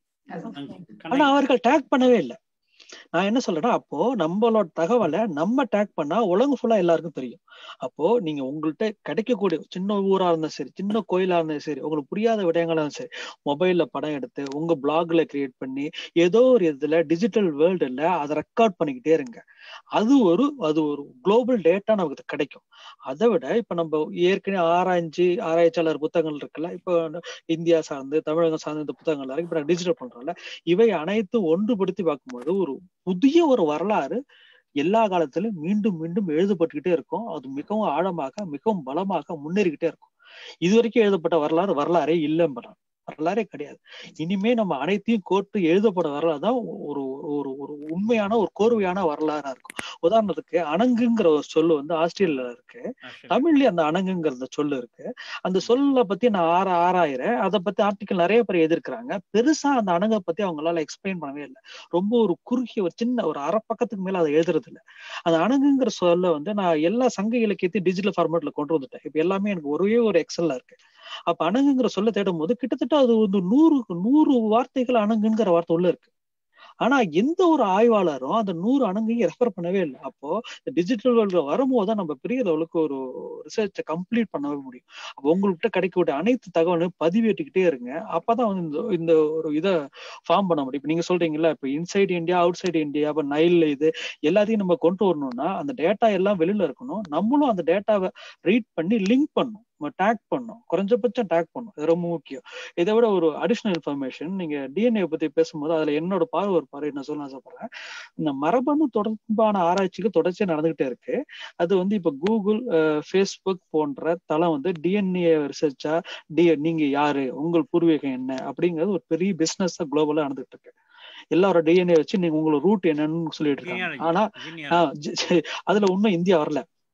ஆனா அவர்கள் டேக் பண்ணவே இல்லை நான் என்ன சொல்றேன்னா அப்போ நம்மளோட தகவலை நம்ம டேக் பண்ணா உலகம் ஃபுல்லா எல்லாருக்கும் தெரியும் அப்போ நீங்க உங்கள்கிட்ட கிடைக்கக்கூடிய சின்ன ஊரா இருந்தாலும் சரி சின்ன கோயிலா இருந்தாலும் சரி உங்களுக்கு புரியாத விடயங்களா இருந்தாலும் சரி மொபைல்ல படம் எடுத்து உங்க பிளாக்ல கிரியேட் பண்ணி ஏதோ ஒரு இதுல டிஜிட்டல் வேர்ல்டுல அதை ரெக்கார்ட் பண்ணிக்கிட்டே இருங்க அது ஒரு அது ஒரு குளோபல் டேட்டா நமக்கு கிடைக்கும் அதை விட இப்ப நம்ம ஏற்கனவே ஆராய்ச்சி ஆராய்ச்சியாளர் புத்தகங்கள் இருக்குல்ல இப்போ இந்தியா சார்ந்து தமிழகம் சார்ந்த இந்த புத்தகங்கள் இருக்கு இப்ப டிஜிட்டல் பண்றோம்ல இவை அனைத்தும் ஒன்றுபடுத்தி பார்க்கும்போது ஒரு புதிய ஒரு வரலாறு எல்லா காலத்திலும் மீண்டும் மீண்டும் எழுதப்பட்டுக்கிட்டே இருக்கும் அது மிகவும் ஆழமாக மிகவும் பலமாக முன்னேறிக்கிட்டே இருக்கும் இது வரைக்கும் எழுதப்பட்ட வரலாறு வரலாறே இல்லைம்பறான் வரலாறே கிடையாது இனிமே நம்ம அனைத்தையும் கோர்த்து எழுதப்பட வரலாறு தான் ஒரு ஒரு ஒரு உண்மையான ஒரு கோர்வையான வரலாறா இருக்கும் உதாரணத்துக்கு அணங்குங்கிற ஒரு சொல்லு வந்து ஆஸ்திரேலியால இருக்கு தமிழ்லயே அந்த அணங்குங்கிற சொல்லு இருக்கு அந்த சொல்ல பத்தி நான் ஆற ஆராயிறேன் அதை பத்தி ஆர்டிக்கல் நிறைய பேர் எதிர்க்கிறாங்க பெருசா அந்த அணங்கை பத்தி அவங்களால எக்ஸ்பிளைன் பண்ணவே இல்லை ரொம்ப ஒரு குறுகிய ஒரு சின்ன ஒரு அரை பக்கத்துக்கு மேல அதை எழுதுறது இல்லை அந்த அணங்குங்கிற சொல்ல வந்து நான் எல்லா சங்க இலக்கியத்தையும் டிஜிட்டல் ஃபார்மேட்ல கொண்டு வந்துட்டேன் இப்ப எல்லாமே எனக்கு ஒரே ஒரு எக்ஸல்ல இருக்கு அப்ப அணங்குங்கிற சொல்ல தேடும் போது கிட்டத்தட்ட அது வந்து நூறு நூறு வார்த்தைகள் அணங்குங்கிற வார்த்தை உள்ள இருக்கு ஆனா எந்த ஒரு ஆய்வாளரும் அந்த நூறு அணங்கையும் ரெஃபர் பண்ணவே இல்லை அப்போ டிஜிட்டல் வேர்ல்டு வரும்போது தான் நம்ம பெரிய லெவலுக்கு ஒரு ரிசர்ச்சை கம்ப்ளீட் பண்ணவே முடியும் அப்போ உங்கள்கிட்ட கிடைக்கக்கூடிய அனைத்து தகவலையும் பதிவேற்றிக்கிட்டே இருங்க அப்பதான் வந்து இந்த இந்த ஒரு இதை ஃபார்ம் பண்ண முடியும் இப்ப நீங்க சொல்றீங்கல்ல இப்ப inside India outside India இப்ப நைல் இது எல்லாத்தையும் நம்ம கொண்டு வரணும்னா அந்த டேட்டா எல்லாம் வெளியில இருக்கணும் நம்மளும் அந்த டேட்டாவை ரீட் பண்ணி லிங்க் பண்ணும் டேக் பண்ணும் குறைஞ்சபட்சம் டேக் பண்ணும் இது ரொம்ப முக்கியம் இதை விட ஒரு அடிஷனல் இன்ஃபர்மேஷன் நீங்க டிஎன்ஏ பத்தி பேசும்போது அதுல என்னோட பார்வை ஒரு பார்வை என்ன சொல்ல ஆசைப்படுறேன் இந்த மரபணு தொடர்பான ஆராய்ச்சிகள் தொடர்ச்சியா நடந்துகிட்டே இருக்கு அது வந்து இப்ப கூகுள் ஃபேஸ்புக் போன்ற தளம் வந்து டிஎன்ஏ ரிசர்ச்சா டி நீங்க யாரு உங்கள் பூர்வீகம் என்ன அப்படிங்கிறது ஒரு பெரிய பிசினஸ் குளோபலா நடந்துட்டு இருக்கு எல்லாரோட டிஎன்ஏ வச்சு நீங்க உங்களோட ரூட் என்னன்னு சொல்லிட்டு இருக்காங்க ஆனா ஆஹ் ஜ- ஜ- அதுல இன்னும் இந்தியா வரல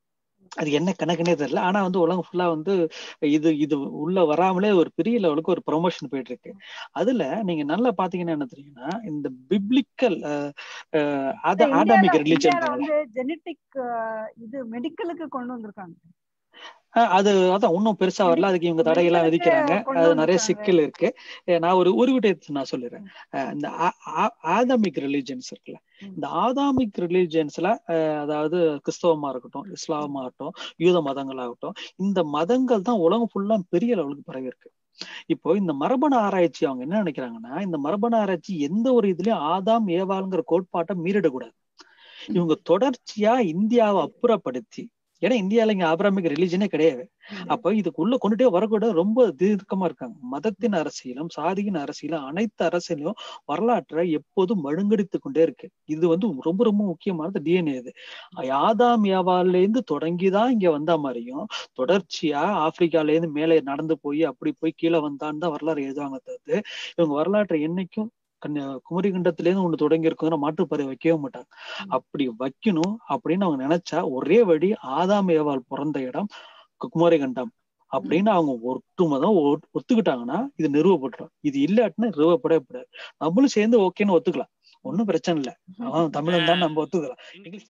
அது என்ன கணக்குனே தெரியல ஆனா வந்து உலகம் ஃபுல்லா வந்து இது இது உள்ள வராமலே ஒரு பெரிய லெவலுக்கு ஒரு ப்ரொமோஷன் போயிட்டு இருக்கு அதுல நீங்க நல்லா பாத்தீங்கன்னா என்ன தெரியுங்கன்னா இந்த பிப்ளிக்கல் ஆடாமிக் ரிலிஜன் இந்தியால வந்து ஜெனட்டிக் இது மெடிக்கலுக்கு கொண்டு வந்திருக்காங்க அது அதான் இன்னும் பெருசா வரல அதுக்கு இவங்க தடையெல்லாம் மெடிக்கலுக்கு விதிக்கிறாங்க கொண்டு அது நிறைய வந்திருக்காங்க. சிக்கல் இருக்கு அஹ் நான் ஒரு ஒரு விடயத்தை நான் சொல்லிடுறேன் அஹ் இந்த ஆதாமிக் ரிலிஜன்ஸ் இருக்குல்ல ம். இந்த ஆதாமிக் ரிலிஜன்ஸ்ல அதாவது கிறிஸ்தவமா இருக்கட்டும் இஸ்லாமா இருக்கட்டும் யூத மதங்களாகட்டும் இந்த மதங்கள் தான் உலகம் ஃபுல்லா பெரிய லெவலுக்கு பரவி இருக்கு இப்போ இந்த மரபணு ஆராய்ச்சி அவங்க என்ன நினைக்கிறாங்கன்னா இந்த மரபணு ஆராய்ச்சி எந்த ஒரு இதுலயும் ஆதாம் ஏவாளுங்கிற கோட்பாட்டை மீறிடக்கூடாது இவங்க தொடர்ச்சியா இந்தியாவை அப்புறப்படுத்தி ஏன்னா இந்தியால இங்க ஆபிராமிக் ரிலிஜனே கிடையாது அப்ப இதுக்குள்ள கொண்டுட்டே வரக்கூட ரொம்ப தீர்க்கமா இருக்காங்க மதத்தின் அரசியலும் சாதியின் அரசியலும் அனைத்து அரசியலும் வரலாற்றை எப்போதும் மழுங்கடித்து கொண்டே இருக்கு இது வந்து ரொம்ப ரொம்ப முக்கியமானது டிஎன்ஏ இது ஆதாம் ஏவால இருந்து தொடங்கிதான் இங்க வந்த மாதிரியும் தொடர்ச்சியா ஆப்பிரிக்கால இருந்து மேலே நடந்து போய் அப்படி போய் கீழே வந்தான்னு தான் வரலாறு எழுதுவாங்க தவிர்த்து இவங்க வரலாற்றை என்னைக்கும் கன்னியா குமரி கண்டத்திலேருந்து ஒண்ணு தொடங்கி இருக்குங்கிற மாற்றுப்பறை வைக்கவே மாட்டாங்க அப்படி வைக்கணும் அப்படின்னு அவங்க நினைச்சா ஒரே வழி ஆதாம் ஏவாள் பிறந்த இடம் கு- குமரி கண்டம் அப்படின்னு அவங்க ஒட்டுமதம் ஒ- ஒத்துக்கிட்டாங்கன்னா இது நிறுவப்பட்டுரும் இது இல்லாட்டினா நிறுவப்படவே கூடாது நம்மளும் சேர்ந்து ஓகேன்னு ஒத்துக்கலாம் ஒண்ணும் பிரச்சனை இல்லை அவன் தமிழன் தான் நம்ம ஒத்துக்கலாம் இங்கிலீஷ்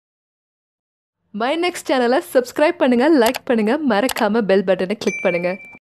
மை நெக்ஸ்ட் சேனலை சப்ஸ்கிரைப் பண்ணுங்கள் லைக் பண்ணுங்கள் மறக்காமல் பெல் பட்டனை கிளிக் பண்ணுங்கள்